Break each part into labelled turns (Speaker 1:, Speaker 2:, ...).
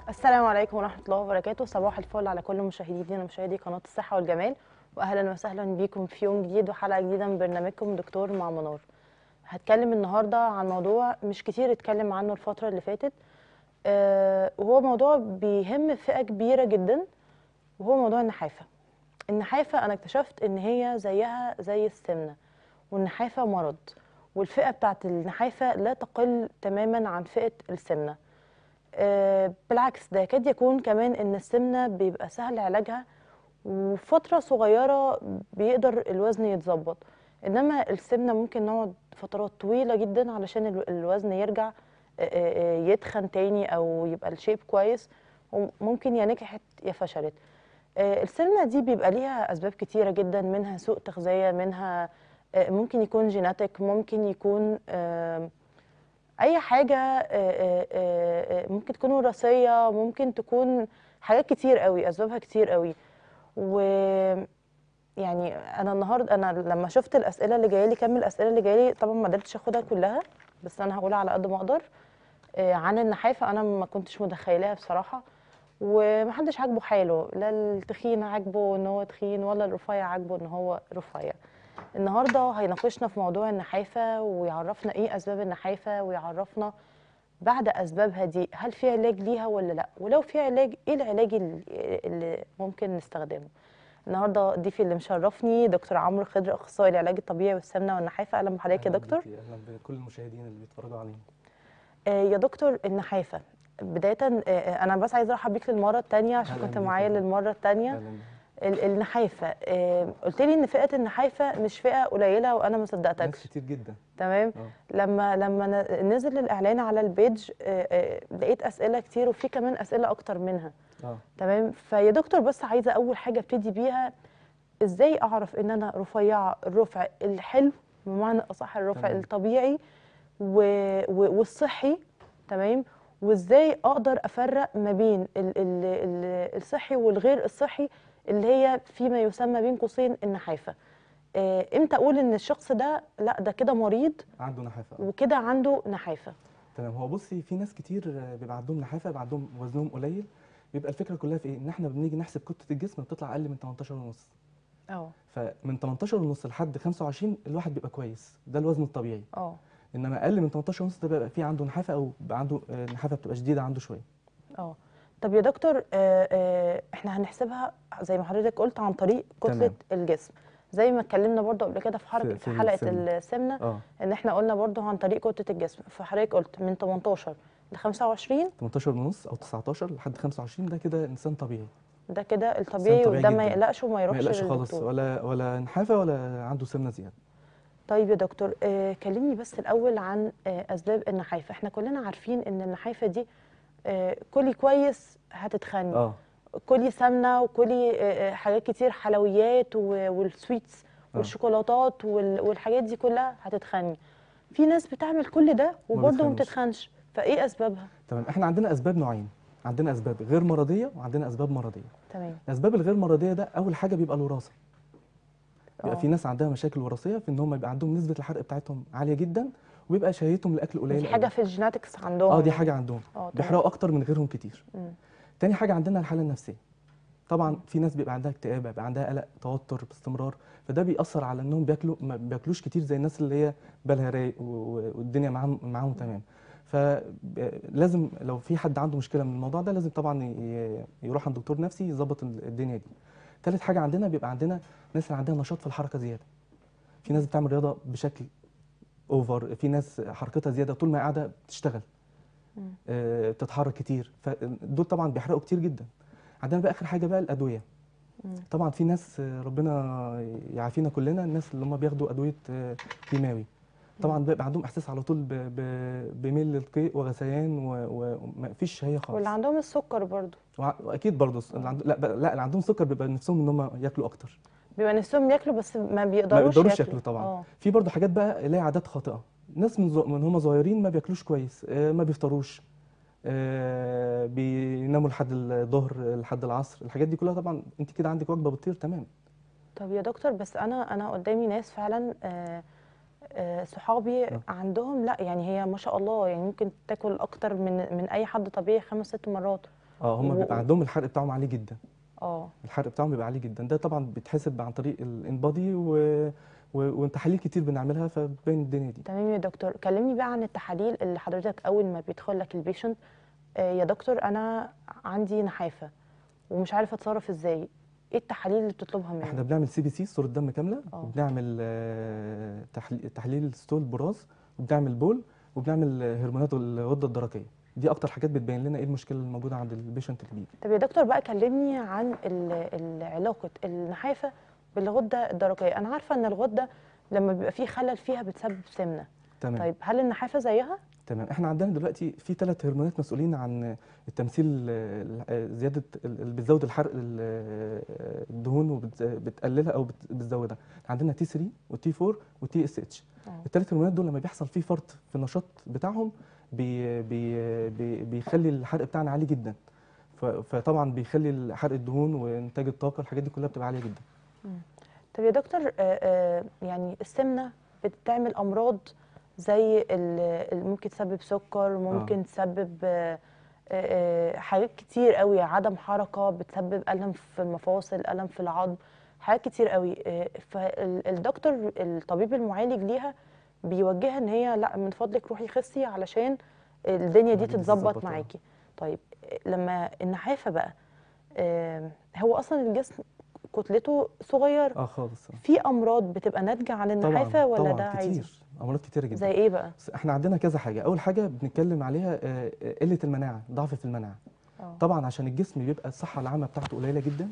Speaker 1: السلام عليكم ورحمة الله وبركاته صباح الفل على كل مشاهدينا ومشاهدي قناة الصحة والجمال وأهلا وسهلا بيكم في يوم جديد وحلقة جديدة من برنامجكم دكتور مع منار هتكلم النهاردة عن موضوع مش كتير اتكلم عنه الفترة اللي فاتت آه وهو موضوع بيهم فئة كبيرة جدا وهو موضوع النحافة النحافة أنا اكتشفت إن هي زيها زي السمنة والنحافة مرض والفئة بتاعت النحافة لا تقل تماما عن فئة السمنة آه، بالعكس ده يكاد يكون كمان ان السمنه بيبقى سهل علاجها وفتره صغيره بيقدر الوزن يتظبط انما السمنه ممكن نقعد فترات طويله جدا علشان الو- الوزن يرجع آه، آه، آه، يتخن تاني او يبقى الشيب كويس وممكن يا نجحت يا فشلت آه، السمنه دي بيبقى ليها اسباب كتيره جدا منها سوء تغذيه منها آه، ممكن يكون جيناتيك ممكن يكون آم، اي حاجه آه، آه، آه، ممكن تكون وراثيه ممكن تكون حاجات كتير قوي اسبابها كتير قوي و يعني انا النهارده انا لما شفت الاسئله اللي جايه لي كم الاسئله اللي جايه لي طبعا ما قدرتش اخدها كلها بس انا هقولها على قد ما اقدر آه، عن النحافه انا ما كنتش متخيلاها بصراحه ومحدش عاجبه حاله لا التخين عاجبه ان هو تخين ولا الرفيع عاجبه ان هو رفيع النهارده هيناقشنا في موضوع النحافه ويعرفنا ايه اسباب النحافه ويعرفنا بعد اسبابها دي هل في علاج ليها ولا لا ولو في علاج ايه العلاج اللي, اللي ممكن نستخدمه النهارده ضيفي اللي مشرفني دكتور عمرو خضر اخصائي العلاج الطبيعي والسمنه والنحافه اهلا بحضرتك يا
Speaker 2: أهلاً
Speaker 1: دكتور
Speaker 2: بيكي، اهلا بكل المشاهدين اللي بيتفرجوا علينا
Speaker 1: آه يا دكتور النحافه بدايه آه انا بس عايزه ارحب بيك للمره الثانيه عشان
Speaker 2: أهلاً
Speaker 1: كنت
Speaker 2: بيك
Speaker 1: معايا
Speaker 2: يا فندم.
Speaker 1: للمره الثانيه
Speaker 2: اهلا بيك.
Speaker 1: ال- النحافه آه قلت لي ان فئه النحافه مش فئه قليله وانا ما
Speaker 2: ناس
Speaker 1: صدقتكش
Speaker 2: كتير جدا
Speaker 1: تمام
Speaker 2: اه
Speaker 1: لما لما ن- نزل الاعلان على البيج آه، آه، لقيت اسئله كتير وفي كمان اسئله اكتر منها
Speaker 2: اه
Speaker 1: تمام فيا دكتور بس عايزه اول حاجه ابتدي بيها ازاي اعرف ان انا رفيعه الرفع الحلو بمعنى اصح الرفع
Speaker 2: تمام.
Speaker 1: الطبيعي و... و... والصحي تمام وازاي اقدر افرق ما بين ال... ال... ال... الصحي والغير الصحي اللي هي فيما يسمى بين قوسين النحافه آه، امتى اقول ان الشخص ده لا ده كده مريض
Speaker 2: عنده نحافه آه.
Speaker 1: وكده عنده نحافه
Speaker 2: تمام هو بصي في ناس كتير آه، بيبقى عندهم نحافه بيبقى عندهم وزنهم قليل بيبقى الفكره كلها في ايه ان احنا بنيجي نحسب كتله الجسم بتطلع اقل من 18 ونص
Speaker 1: اه
Speaker 2: فمن 18 ونص لحد 25 الواحد بيبقى كويس ده الوزن الطبيعي
Speaker 1: اه
Speaker 2: انما اقل من 18 ونص ده بيبقى في عنده نحافه او بيبقى عنده آه، نحافه بتبقى شديده عنده شويه
Speaker 1: اه طب يا دكتور آه آه احنا هنحسبها زي ما حضرتك قلت عن طريق كتله
Speaker 2: تمام.
Speaker 1: الجسم زي ما اتكلمنا برضو قبل كده في حركه
Speaker 2: في-
Speaker 1: في,
Speaker 2: في
Speaker 1: حلقه
Speaker 2: السمنة.
Speaker 1: السمنه
Speaker 2: اه
Speaker 1: ان احنا قلنا برضو عن طريق كتله الجسم فحضرتك قلت من 18 ل 25
Speaker 2: 18 ونص او 19 لحد 25 ده كده انسان طبيعي
Speaker 1: ده كده الطبيعي
Speaker 2: طبيعي
Speaker 1: وده ما
Speaker 2: جداً.
Speaker 1: يقلقش وما
Speaker 2: ما
Speaker 1: يروحش
Speaker 2: يقلقش خالص
Speaker 1: للدكتور
Speaker 2: ولا ولا نحافه ولا عنده سمنه زياده
Speaker 1: طيب يا دكتور آه كلمني بس الاول عن آه اسباب النحافه احنا كلنا عارفين ان النحافه دي آه كلي كويس هتتخني
Speaker 2: اه
Speaker 1: كلي سمنه وكلي آه، آه، حاجات كتير حلويات و- والسويتس
Speaker 2: آه.
Speaker 1: والشوكولاتات وال- والحاجات دي كلها هتتخني في ناس بتعمل كل ده وبرضه ما
Speaker 2: بتخنش.
Speaker 1: بتتخنش فايه اسبابها
Speaker 2: تمام احنا عندنا اسباب نوعين عندنا اسباب غير مرضيه وعندنا اسباب مرضيه
Speaker 1: تمام
Speaker 2: الاسباب الغير مرضيه ده اول حاجه بيبقى الوراثه بيبقى
Speaker 1: آه.
Speaker 2: في ناس عندها مشاكل وراثيه في ان هم يبقى عندهم نسبه الحرق بتاعتهم عاليه جدا وبيبقى شهيتهم الاكل قليل
Speaker 1: دي
Speaker 2: قوي.
Speaker 1: حاجه في الجيناتكس عندهم
Speaker 2: اه دي
Speaker 1: يعني.
Speaker 2: حاجه عندهم
Speaker 1: اه تمام.
Speaker 2: بيحرقوا اكتر من غيرهم كتير
Speaker 1: مم.
Speaker 2: تاني حاجه عندنا الحاله النفسيه طبعا في ناس بيبقى عندها اكتئاب بيبقى عندها قلق توتر باستمرار فده بيأثر على انهم بياكلوا ما بياكلوش كتير زي الناس اللي هي بالها رايق و- و- والدنيا معاهم معاهم تمام فلازم لو في حد عنده مشكله من الموضوع ده لازم طبعا ي- يروح عند دكتور نفسي يظبط ال- الدنيا دي تالت حاجه عندنا بيبقى عندنا ناس اللي عندها نشاط في الحركه زياده في ناس بتعمل رياضه بشكل اوفر في ناس حركتها زياده طول ما هي قاعده بتشتغل
Speaker 1: مم.
Speaker 2: آه، بتتحرك كتير فدول طبعا بيحرقوا كتير جدا عندنا بقى اخر حاجه بقى الادويه
Speaker 1: مم.
Speaker 2: طبعا في ناس آه، ربنا يعافينا كلنا الناس اللي هم بياخدوا ادويه آه، كيماوي طبعا بيبقى عندهم احساس على طول ب- ب- بميل للقيء وغثيان و- وما فيش شهيه خالص
Speaker 1: واللي عندهم السكر برضه
Speaker 2: وع- واكيد برضه اللي عنده لا بقى- لا اللي عندهم سكر بيبقى نفسهم ان هم ياكلوا اكتر
Speaker 1: بيبقى نفسهم ياكلوا بس ما
Speaker 2: ما
Speaker 1: بيقدروش
Speaker 2: بيقدروش ياكلوا طبعا
Speaker 1: اه
Speaker 2: في برضه حاجات بقى اللي هي عادات خاطئه ناس من, زو... من هم صغيرين ما بياكلوش كويس آه، ما بيفطروش آه، بيناموا لحد الظهر لحد العصر الحاجات دي كلها طبعا انت كده عندك وجبه بتطير تمام
Speaker 1: طب يا دكتور بس انا انا قدامي ناس فعلا آه، آه، صحابي
Speaker 2: آه.
Speaker 1: عندهم لا يعني هي ما شاء الله يعني ممكن تاكل اكتر من من اي حد طبيعي خمس ست مرات
Speaker 2: اه هم
Speaker 1: و-
Speaker 2: بيبقى عندهم الحرق بتاعهم عالي جدا
Speaker 1: اه
Speaker 2: الحرق بتاعهم بيبقى عالي جدا ده طبعا بيتحسب عن طريق الانبادي و... و... وتحاليل كتير بنعملها فبين الدنيا دي
Speaker 1: تمام يا دكتور كلمني بقى عن التحاليل اللي حضرتك اول ما بيدخل لك البيشنت آه، يا دكتور انا عندي نحافه ومش عارفه اتصرف ازاي ايه التحاليل اللي بتطلبها
Speaker 2: احنا
Speaker 1: مني
Speaker 2: بنعمل سي بي سي صورة دم كاملة
Speaker 1: اه.
Speaker 2: وبنعمل آه، تحلي- تحليل ستول براز وبنعمل بول وبنعمل آه، هرمونات الغدة الدرقية دي اكتر حاجات بتبين لنا ايه المشكلة الموجودة عند البيشنت اللي بيجي
Speaker 1: طب يا دكتور بقى كلمني عن ال- ال- علاقه النحافه بالغده الدرقيه انا عارفه ان الغده لما بيبقى فيه خلل فيها بتسبب سمنه
Speaker 2: تمام
Speaker 1: طيب هل النحافه زيها
Speaker 2: تمام احنا عندنا دلوقتي في ثلاث هرمونات مسؤولين عن التمثيل آه، آه، زياده ال- اللي بتزود الحرق ال- آه، الدهون وبتقللها او بت- بتزودها عندنا تي 3 وتي 4 وتي اس اتش
Speaker 1: اه.
Speaker 2: الثلاث هرمونات دول لما بيحصل فيه فرط في النشاط بتاعهم بي بي بي بيخلي الحرق بتاعنا عالي جدا ف- فطبعا بيخلي حرق الدهون وانتاج الطاقه الحاجات دي كلها بتبقى عاليه جدا
Speaker 1: طب يا دكتور آه، آه، يعني السمنه بتعمل امراض زي ال- ال- ممكن تسبب سكر ممكن تسبب آه، آه، حاجات كتير قوي عدم حركه بتسبب الم في المفاصل الم في العظم حاجات كتير قوي آه، فالدكتور الطبيب المعالج ليها بيوجهها ان هي لا من فضلك روحي خسي علشان الدنيا دي
Speaker 2: الحاجات دي
Speaker 1: تتظبط
Speaker 2: تتظبط، اه.
Speaker 1: معاكي طيب آه، لما النحافه بقى آه، هو اصلا الجسم كتلته صغيره
Speaker 2: اه خالص آه.
Speaker 1: في امراض بتبقى ناتجه عن
Speaker 2: طبعا
Speaker 1: النحافه ولا
Speaker 2: طبعا
Speaker 1: ده عادي
Speaker 2: كتير امراض كتيره جدا
Speaker 1: زي ايه بقى
Speaker 2: بس احنا عندنا كذا حاجه اول حاجه بنتكلم عليها آه، آه، قله المناعه ضعف في المناعه
Speaker 1: اه
Speaker 2: طبعا عشان الجسم بيبقى الصحه العامه بتاعته قليله جدا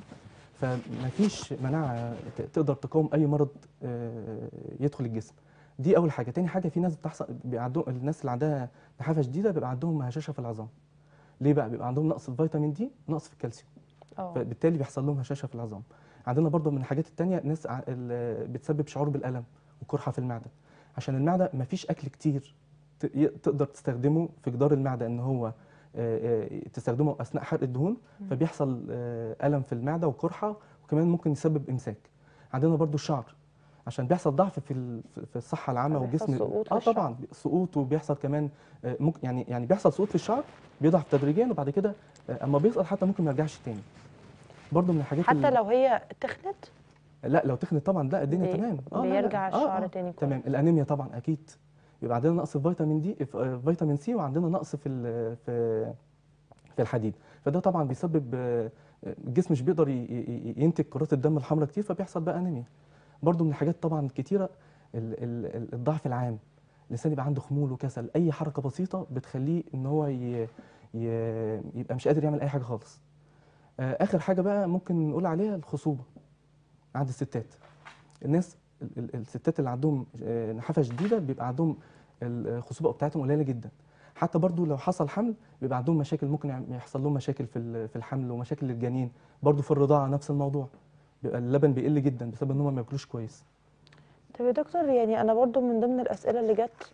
Speaker 2: فمفيش مناعه ت- تقدر تقاوم اي مرض آه، يدخل الجسم دي اول حاجه تاني حاجه في ناس بتحصل بيبقى عندهم الناس اللي عندها نحافه شديده بيبقى عندهم هشاشه في العظام ليه بقى بيبقى عندهم نقص في فيتامين دي نقص في الكالسيوم
Speaker 1: اه
Speaker 2: فبالتالي بيحصل لهم هشاشه في العظام عندنا برضه من الحاجات التانية ناس ع- ال- بتسبب شعور بالالم وقرحه في المعده عشان المعده مفيش اكل كتير ت- ي- تقدر تستخدمه في جدار المعده ان هو آه، آه، تستخدمه اثناء حرق الدهون
Speaker 1: مم.
Speaker 2: فبيحصل آه، الم في المعده وقرحه وكمان ممكن يسبب امساك عندنا برضو الشعر عشان بيحصل ضعف في ال- في- في الصحه العامه
Speaker 1: فبيحصل
Speaker 2: والجسم
Speaker 1: سقوط
Speaker 2: اه
Speaker 1: للشعر.
Speaker 2: طبعا سقوط وبيحصل كمان آه، ممكن يعني يعني بيحصل سقوط في الشعر بيضعف تدريجيا وبعد كده آه، اما بيسقط حتى ممكن ما يرجعش تاني برضو من الحاجات
Speaker 1: حتى
Speaker 2: اللي-
Speaker 1: لو هي تخنت
Speaker 2: لا لو تخنت طبعا لا الدنيا
Speaker 1: بي-
Speaker 2: تمام لا، لا.
Speaker 1: بيرجع الشعر تاني كويس.
Speaker 2: تمام الانيميا طبعا اكيد يبقى عندنا نقص في فيتامين دي في آه، فيتامين سي وعندنا نقص في ال- في في الحديد فده طبعا بيسبب آه، الجسم مش بيقدر ي- ي- ينتج كرات الدم الحمراء كتير فبيحصل بقى انيميا برضو من الحاجات طبعا كتيره ال- ال- ال- الضعف العام الانسان يبقى عنده خمول وكسل اي حركه بسيطه بتخليه ان هو ي- ي- يبقى مش قادر يعمل اي حاجه خالص آه، اخر حاجه بقى ممكن نقول عليها الخصوبه عند الستات الناس ال- ال- الستات اللي عندهم آه، نحافه شديده بيبقى عندهم الخصوبه بتاعتهم قليله جدا حتى برضو لو حصل حمل بيبقى عندهم مشاكل ممكن يعم- يحصل لهم مشاكل في ال- في الحمل ومشاكل للجنين برضو في الرضاعه نفس الموضوع بيبقى اللبن بيقل جدا بسبب ان هم ما بياكلوش كويس
Speaker 1: طب يا دكتور يعني انا برضو من ضمن الاسئله اللي جت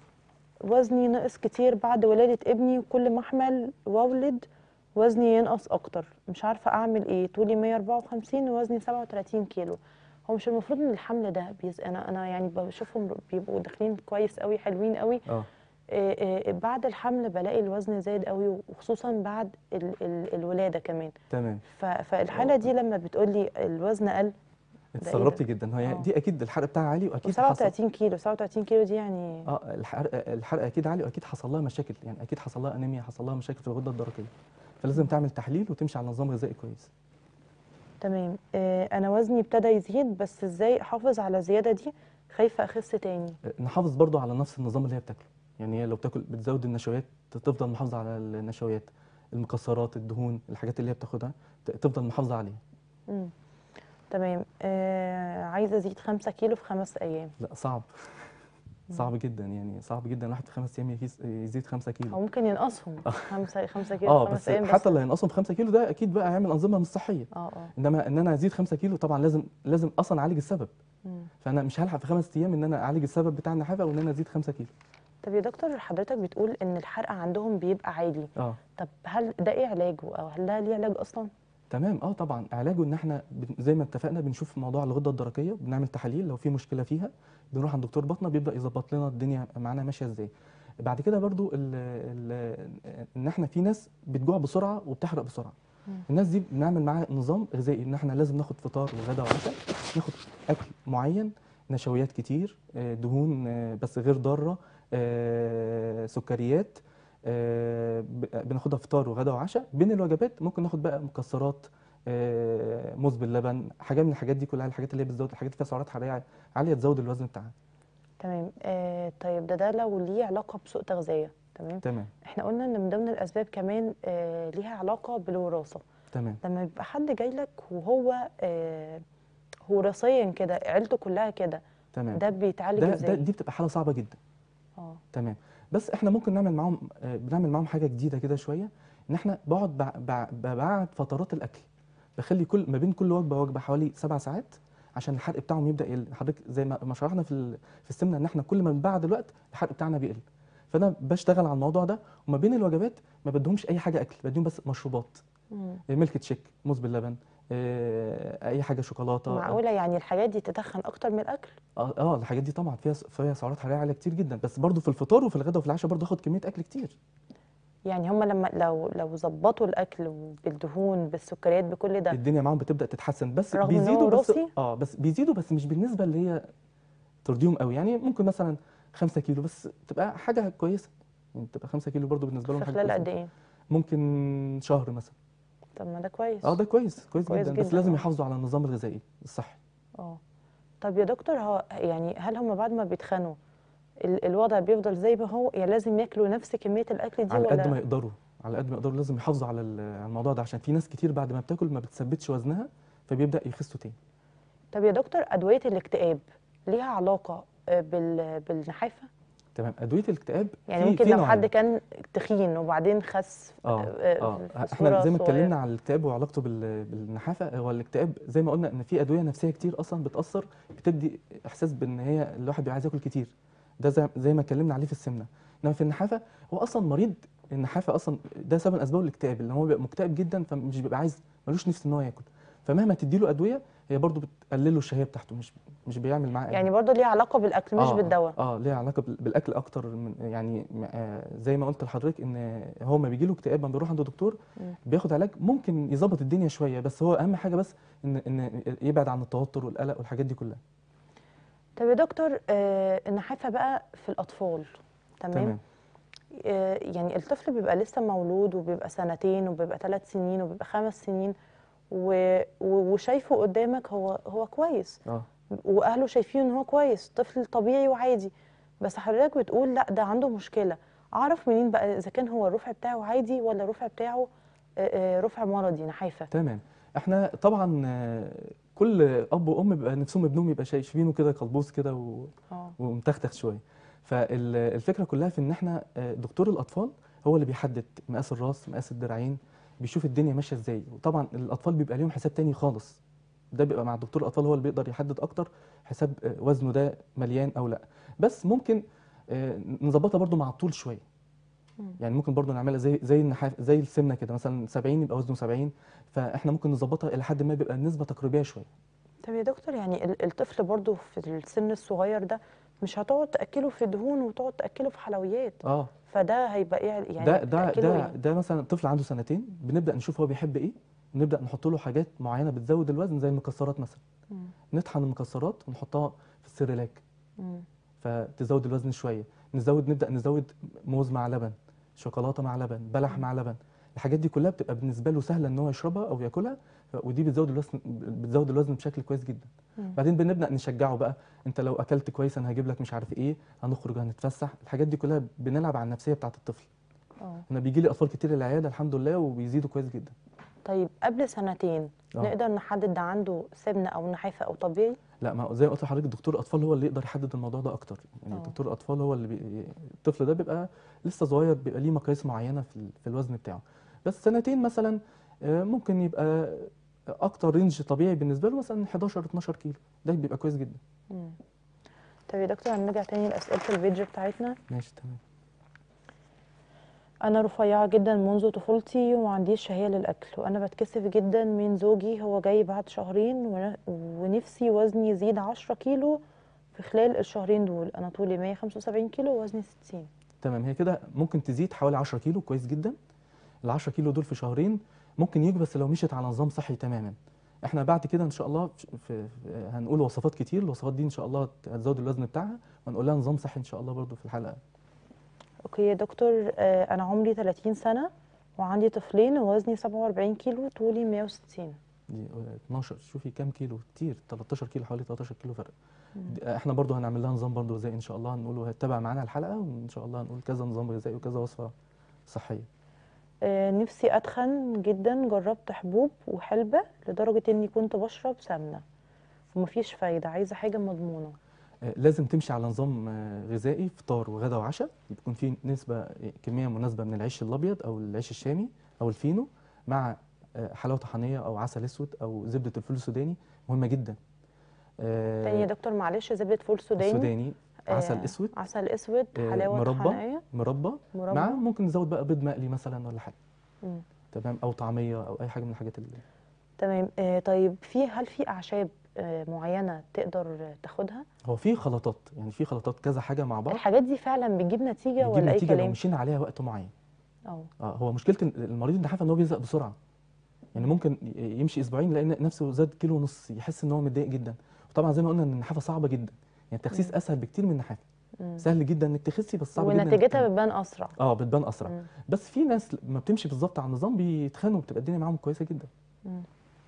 Speaker 1: وزني نقص كتير بعد ولاده ابني وكل ما احمل واولد وزني ينقص اكتر مش عارفه اعمل ايه طولي 154 ووزني 37 كيلو هو مش المفروض ان الحمل ده بيز... انا انا يعني بشوفهم بيبقوا داخلين كويس قوي حلوين قوي
Speaker 2: اه
Speaker 1: إيه إيه بعد الحمل بلاقي الوزن زايد قوي وخصوصا بعد ال ال الولاده كمان
Speaker 2: تمام
Speaker 1: ف- فالحاله دي لما بتقولي الوزن قل
Speaker 2: انت
Speaker 1: ده إيه
Speaker 2: استغربتي
Speaker 1: ده؟
Speaker 2: جدا هي
Speaker 1: آه.
Speaker 2: دي اكيد الحرق بتاعها عالي واكيد حصل
Speaker 1: 37 كيلو 37 كيلو دي يعني
Speaker 2: اه الحرق الحرق اكيد عالي واكيد حصل لها مشاكل يعني اكيد حصل لها انيميا حصل لها مشاكل في الغده الدرقيه فلازم تعمل تحليل وتمشي على نظام غذائي كويس
Speaker 1: تمام آه، انا وزني ابتدى يزيد بس ازاي احافظ على الزياده دي خايفه اخس تاني
Speaker 2: نحافظ برضو على نفس النظام اللي هي بتاكله يعني هي لو بتاكل بتزود النشويات تفضل محافظه على النشويات المكسرات الدهون الحاجات اللي هي بتاخدها ت- تفضل محافظه عليها
Speaker 1: مم. تمام آه عايزه ازيد 5 كيلو في خمس ايام
Speaker 2: لا صعب صعب جدا يعني صعب جدا الواحد في خمس ايام يفيز- يزيد 5
Speaker 1: او
Speaker 2: كيلو
Speaker 1: ممكن ينقصهم 5 5 كيلو
Speaker 2: اه
Speaker 1: في خمس
Speaker 2: بس
Speaker 1: ايام
Speaker 2: حتى اللي هينقصهم 5 كيلو ده اكيد بقى هيعمل انظمه مش صحيه
Speaker 1: اه اه
Speaker 2: انما ان انا ازيد 5 كيلو طبعا لازم لازم اصلا اعالج السبب
Speaker 1: مم.
Speaker 2: فانا مش هلحق في خمس ايام ان انا اعالج السبب بتاع النحافه وان انا ازيد 5 كيلو
Speaker 1: طب يا دكتور حضرتك بتقول ان الحرق عندهم بيبقى عالي
Speaker 2: اه
Speaker 1: طب هل ده ايه علاجه او هل ده ليه علاج اصلا
Speaker 2: تمام اه طبعا علاجه ان احنا بن- زي ما اتفقنا بنشوف موضوع الغده الدرقيه بنعمل تحاليل لو في مشكله فيها بنروح عند دكتور باطنه بيبدا يظبط لنا الدنيا معانا ماشيه ازاي بعد كده برضو ال ال ان احنا في ناس بتجوع بسرعه وبتحرق بسرعه
Speaker 1: مم.
Speaker 2: الناس دي بنعمل معاها نظام غذائي ان احنا لازم ناخد فطار وغدا وعشاء ناخد اكل معين نشويات كتير آه، دهون آه، بس غير ضاره آه، سكريات آه، ب- بناخدها فطار وغدا وعشاء بين الوجبات ممكن ناخد بقى مكسرات آه، موز باللبن حاجه من الحاجات دي كلها الحاجات اللي هي بتزود الحاجات اللي فيها سعرات حراريه عاليه تزود الوزن بتاعها
Speaker 1: تمام آه طيب ده ده لو ليه علاقه بسوء تغذيه تمام
Speaker 2: تمام
Speaker 1: احنا قلنا ان من ضمن الاسباب كمان آه ليها علاقه بالوراثه
Speaker 2: تمام
Speaker 1: لما يبقى حد جاي لك وهو آه وراثيا كده عيلته كلها كده
Speaker 2: تمام
Speaker 1: ده بيتعالج
Speaker 2: ده, ده
Speaker 1: ازاي
Speaker 2: دي بتبقى حاله صعبه جدا
Speaker 1: اه
Speaker 2: تمام بس احنا ممكن نعمل معاهم آه، بنعمل معاهم حاجه جديده كده شويه ان احنا بقعد بع- بع- ببعد فترات الاكل بخلي كل ما بين كل وجبه ووجبه حوالي سبع ساعات عشان الحرق بتاعهم يبدا يقل حضرتك زي ما ما شرحنا في ال- في السمنه ان احنا كل ما بنبعد الوقت الحرق بتاعنا بيقل فانا بشتغل على الموضوع ده وما بين الوجبات ما بديهمش اي حاجه اكل بديهم بس مشروبات
Speaker 1: مم.
Speaker 2: آه، ميلك تشيك موز باللبن آه، اي حاجه شوكولاته
Speaker 1: معقوله يعني الحاجات دي تتخن اكتر من الاكل
Speaker 2: اه اه الحاجات دي طبعا فيها فيها سعرات حراريه عاليه كتير جدا بس برضو في الفطار وفي الغداء وفي العشاء برضو اخد كميه اكل كتير
Speaker 1: يعني هم لما لو لو ظبطوا الاكل بالدهون بالسكريات بكل ده
Speaker 2: الدنيا معاهم بتبدا تتحسن بس
Speaker 1: رغم إن هو
Speaker 2: بيزيدوا بس
Speaker 1: وراثي؟
Speaker 2: اه بس بيزيدوا بس مش بالنسبه اللي هي ترضيهم قوي يعني ممكن مثلا 5 كيلو بس تبقى حاجه كويسه يعني تبقى 5 كيلو برضو بالنسبه لهم
Speaker 1: في
Speaker 2: حاجه
Speaker 1: خلال
Speaker 2: كويسه
Speaker 1: قد ايه
Speaker 2: ممكن شهر مثلا
Speaker 1: طب ما ده كويس
Speaker 2: اه ده كويس كويس,
Speaker 1: كويس
Speaker 2: جدا, بس
Speaker 1: جداً،
Speaker 2: لازم
Speaker 1: آه.
Speaker 2: يحافظوا على النظام الغذائي الصحي
Speaker 1: اه طب يا دكتور هو يعني هل هم بعد ما بيتخنوا ال- الوضع بيفضل زي ما هو يعني لازم ياكلوا نفس كميه الاكل دي
Speaker 2: على
Speaker 1: ولا
Speaker 2: قد ما يقدروا على قد ما يقدروا لازم يحافظوا على ال- على الموضوع ده عشان في ناس كتير بعد ما بتاكل ما بتثبتش وزنها فبيبدا يخسوا تاني
Speaker 1: طب يا دكتور ادويه الاكتئاب ليها علاقه آه، بال... بالنحافه
Speaker 2: تمام ادويه الاكتئاب
Speaker 1: يعني
Speaker 2: في-
Speaker 1: ممكن
Speaker 2: في
Speaker 1: لو حد
Speaker 2: نوعين.
Speaker 1: كان تخين وبعدين خس
Speaker 2: اه
Speaker 1: آه،
Speaker 2: اه
Speaker 1: في
Speaker 2: احنا
Speaker 1: صورة
Speaker 2: زي ما
Speaker 1: صغيرة.
Speaker 2: اتكلمنا على الاكتئاب وعلاقته بال- بالنحافه هو الاكتئاب زي ما قلنا ان في ادويه نفسيه كتير اصلا بتاثر بتدي احساس بان هي الواحد بيبقى عايز ياكل كتير ده زي, زي ما اتكلمنا عليه في السمنه انما في النحافه هو اصلا مريض النحافه اصلا ده سبب من اسباب الاكتئاب اللي هو بيبقى مكتئب جدا فمش بيبقى عايز ملوش نفس ان هو ياكل فمهما تديله ادويه هي برضو بتقلله الشهيه بتاعته مش مش بيعمل معاه أي
Speaker 1: يعني برضه ليها علاقه بالاكل مش
Speaker 2: آه،
Speaker 1: بالدواء
Speaker 2: اه ليها علاقه بال- بالاكل اكتر من يعني م- آه زي ما قلت لحضرتك ان هو ما بيجي له اكتئاب لما بيروح عند دكتور
Speaker 1: مم.
Speaker 2: بياخد علاج ممكن يظبط الدنيا شويه بس هو اهم حاجه بس ان ان يبعد عن التوتر والقلق والحاجات دي كلها
Speaker 1: طب يا دكتور آه، النحافه بقى في الاطفال تمام,
Speaker 2: تمام
Speaker 1: آه، يعني الطفل بيبقى لسه مولود وبيبقى سنتين وبيبقى ثلاث سنين وبيبقى خمس سنين و... و- وشايفه قدامك هو هو كويس
Speaker 2: اه
Speaker 1: واهله شايفين ان هو كويس طفل طبيعي وعادي بس حضرتك بتقول لا ده عنده مشكله اعرف منين بقى اذا كان هو الرفع بتاعه عادي ولا الرفع بتاعه آه، آه، رفع مرضي نحافه
Speaker 2: تمام احنا طبعا آه، كل اب وام بيبقى نفسهم ابنهم يبقى شايفينه كده قلبوز كده و...
Speaker 1: اه
Speaker 2: ومتختخ شويه فالفكره كلها في ان احنا آه، دكتور الاطفال هو اللي بيحدد مقاس الراس مقاس الدراعين بيشوف الدنيا ماشيه ازاي وطبعا الاطفال بيبقى ليهم حساب تاني خالص ده بيبقى مع دكتور الاطفال هو اللي بيقدر يحدد اكتر حساب آه، وزنه ده مليان او لا بس ممكن آه، نظبطها برضو مع الطول شويه
Speaker 1: مم.
Speaker 2: يعني ممكن برضو نعملها زي زي النحاف زي السمنه كده مثلا 70 يبقى وزنه 70 فاحنا ممكن نظبطها الى حد ما بيبقى النسبه تقريبيه شويه
Speaker 1: طب يا دكتور يعني ال- الطفل برضو في السن الصغير ده مش هتقعد تاكله في دهون وتقعد تاكله في حلويات
Speaker 2: اه
Speaker 1: فده هيبقى ايه يعني
Speaker 2: ده ده
Speaker 1: تأكله
Speaker 2: ده
Speaker 1: إيه؟
Speaker 2: ده مثلا طفل عنده سنتين بنبدا نشوف هو بيحب ايه ونبدا نحط له حاجات معينه بتزود الوزن زي المكسرات مثلا
Speaker 1: مم.
Speaker 2: نطحن المكسرات ونحطها في السيريلاك
Speaker 1: مم.
Speaker 2: فتزود الوزن شويه نزود نبدا نزود موز مع لبن شوكولاته مع لبن بلح مع لبن الحاجات دي كلها بتبقى بالنسبه له سهله ان هو يشربها او ياكلها ف- ودي بتزود الوزن بتزود الوزن بشكل كويس جدا
Speaker 1: مم.
Speaker 2: بعدين بنبدا نشجعه بقى انت لو اكلت كويس انا هجيب لك مش عارف ايه هنخرج هنتفسح الحاجات دي كلها بنلعب على النفسيه بتاعه الطفل
Speaker 1: اه
Speaker 2: انا بيجي لي اطفال كتير العياده الحمد لله وبيزيدوا كويس جدا
Speaker 1: طيب قبل سنتين
Speaker 2: آه.
Speaker 1: نقدر نحدد ده عنده سمنه او نحافه او طبيعي
Speaker 2: لا ما زي ما قلت لحضرتك دكتور الاطفال هو اللي يقدر يحدد الموضوع ده اكتر يعني
Speaker 1: آه.
Speaker 2: دكتور الاطفال هو اللي بي... الطفل ده بيبقى لسه صغير بيبقى ليه مقاييس معينه في, ال... في الوزن بتاعه بس سنتين مثلا آه، ممكن يبقى اكتر رينج طبيعي بالنسبه له مثلا 11 12 كيلو ده بيبقى كويس جدا
Speaker 1: مم. طب يا دكتور هنرجع تاني لاسئله الفيديو بتاعتنا
Speaker 2: ماشي تمام
Speaker 1: انا رفيعه جدا منذ طفولتي وما عنديش شهيه للاكل وانا بتكسف جدا من زوجي هو جاي بعد شهرين ون- ونفسي وزني يزيد 10 كيلو في خلال الشهرين دول انا طولي 175 كيلو ووزني 60
Speaker 2: تمام هي كده ممكن تزيد حوالي 10 كيلو كويس جدا ال 10 كيلو دول في شهرين ممكن يجوا بس لو مشيت على نظام صحي تماما احنا بعد كده ان شاء الله في في هنقول وصفات كتير الوصفات دي ان شاء الله هتزود الوزن بتاعها وهنقول لها نظام صحي ان شاء الله برضو في الحلقه
Speaker 1: اوكي يا دكتور آه، انا عمري 30 سنه وعندي طفلين ووزني 47 كيلو طولي 160
Speaker 2: دي 12 شوفي كام كيلو كتير 13 كيلو حوالي 13 كيلو فرق دي- احنا برضو هنعمل لها نظام برضو غذائي ان شاء الله هنقوله هتتابع معانا الحلقه وان شاء الله هنقول كذا نظام غذائي وكذا وصفه صحيه
Speaker 1: آه، نفسي اتخن جدا جربت حبوب وحلبة لدرجة اني كنت بشرب سمنة ومفيش فايدة عايزة حاجة مضمونة
Speaker 2: آه، لازم تمشي على نظام آه، غذائي فطار وغدا وعشاء يكون فيه نسبة آه، كمية مناسبة من العيش الأبيض أو العيش الشامي أو الفينو مع آه، حلاوة طحينية أو عسل أسود أو زبدة الفول السوداني مهمة جدا آه،
Speaker 1: تاني يا دكتور معلش زبدة فول سوداني
Speaker 2: سوداني عسل
Speaker 1: آه،
Speaker 2: أسود
Speaker 1: عسل اسود
Speaker 2: آه،
Speaker 1: حلاوة
Speaker 2: مربى.
Speaker 1: طحينية
Speaker 2: مربى
Speaker 1: مربى
Speaker 2: مع ممكن نزود بقى بيض مقلي مثلا ولا حاجة
Speaker 1: مم.
Speaker 2: تمام أو طعمية أو أي حاجة من الحاجات اللي
Speaker 1: تمام آه، طيب في هل في اعشاب آه، معينة تقدر تاخدها
Speaker 2: هو في خلطات يعني في خلطات كذا حاجة مع بعض
Speaker 1: الحاجات دي فعلا بتجيب نتيجة
Speaker 2: بتجيب
Speaker 1: ولا اي
Speaker 2: نتيجة لو
Speaker 1: كلام
Speaker 2: مشينا عليها وقت معين
Speaker 1: اه
Speaker 2: اه هو مشكله المريض النحافه ان هو بيزهق بسرعه يعني ممكن ي- يمشي اسبوعين يلاقي نفسه زاد كيلو ونص يحس ان هو متضايق جدا وطبعا زي ما قلنا ان النحافه صعبه جدا يعني التخسيس
Speaker 1: مم.
Speaker 2: اسهل بكتير من النحافه
Speaker 1: مم.
Speaker 2: سهل جدا انك تخسي بس صعب جدا إنك
Speaker 1: ونتيجتها
Speaker 2: تنحفي.
Speaker 1: بتبان اسرع
Speaker 2: اه بتبان اسرع
Speaker 1: مم.
Speaker 2: بس في ناس لما بتمشي بالظبط على النظام بيتخانوا وبتبقى الدنيا معاهم كويسه جدا
Speaker 1: مم.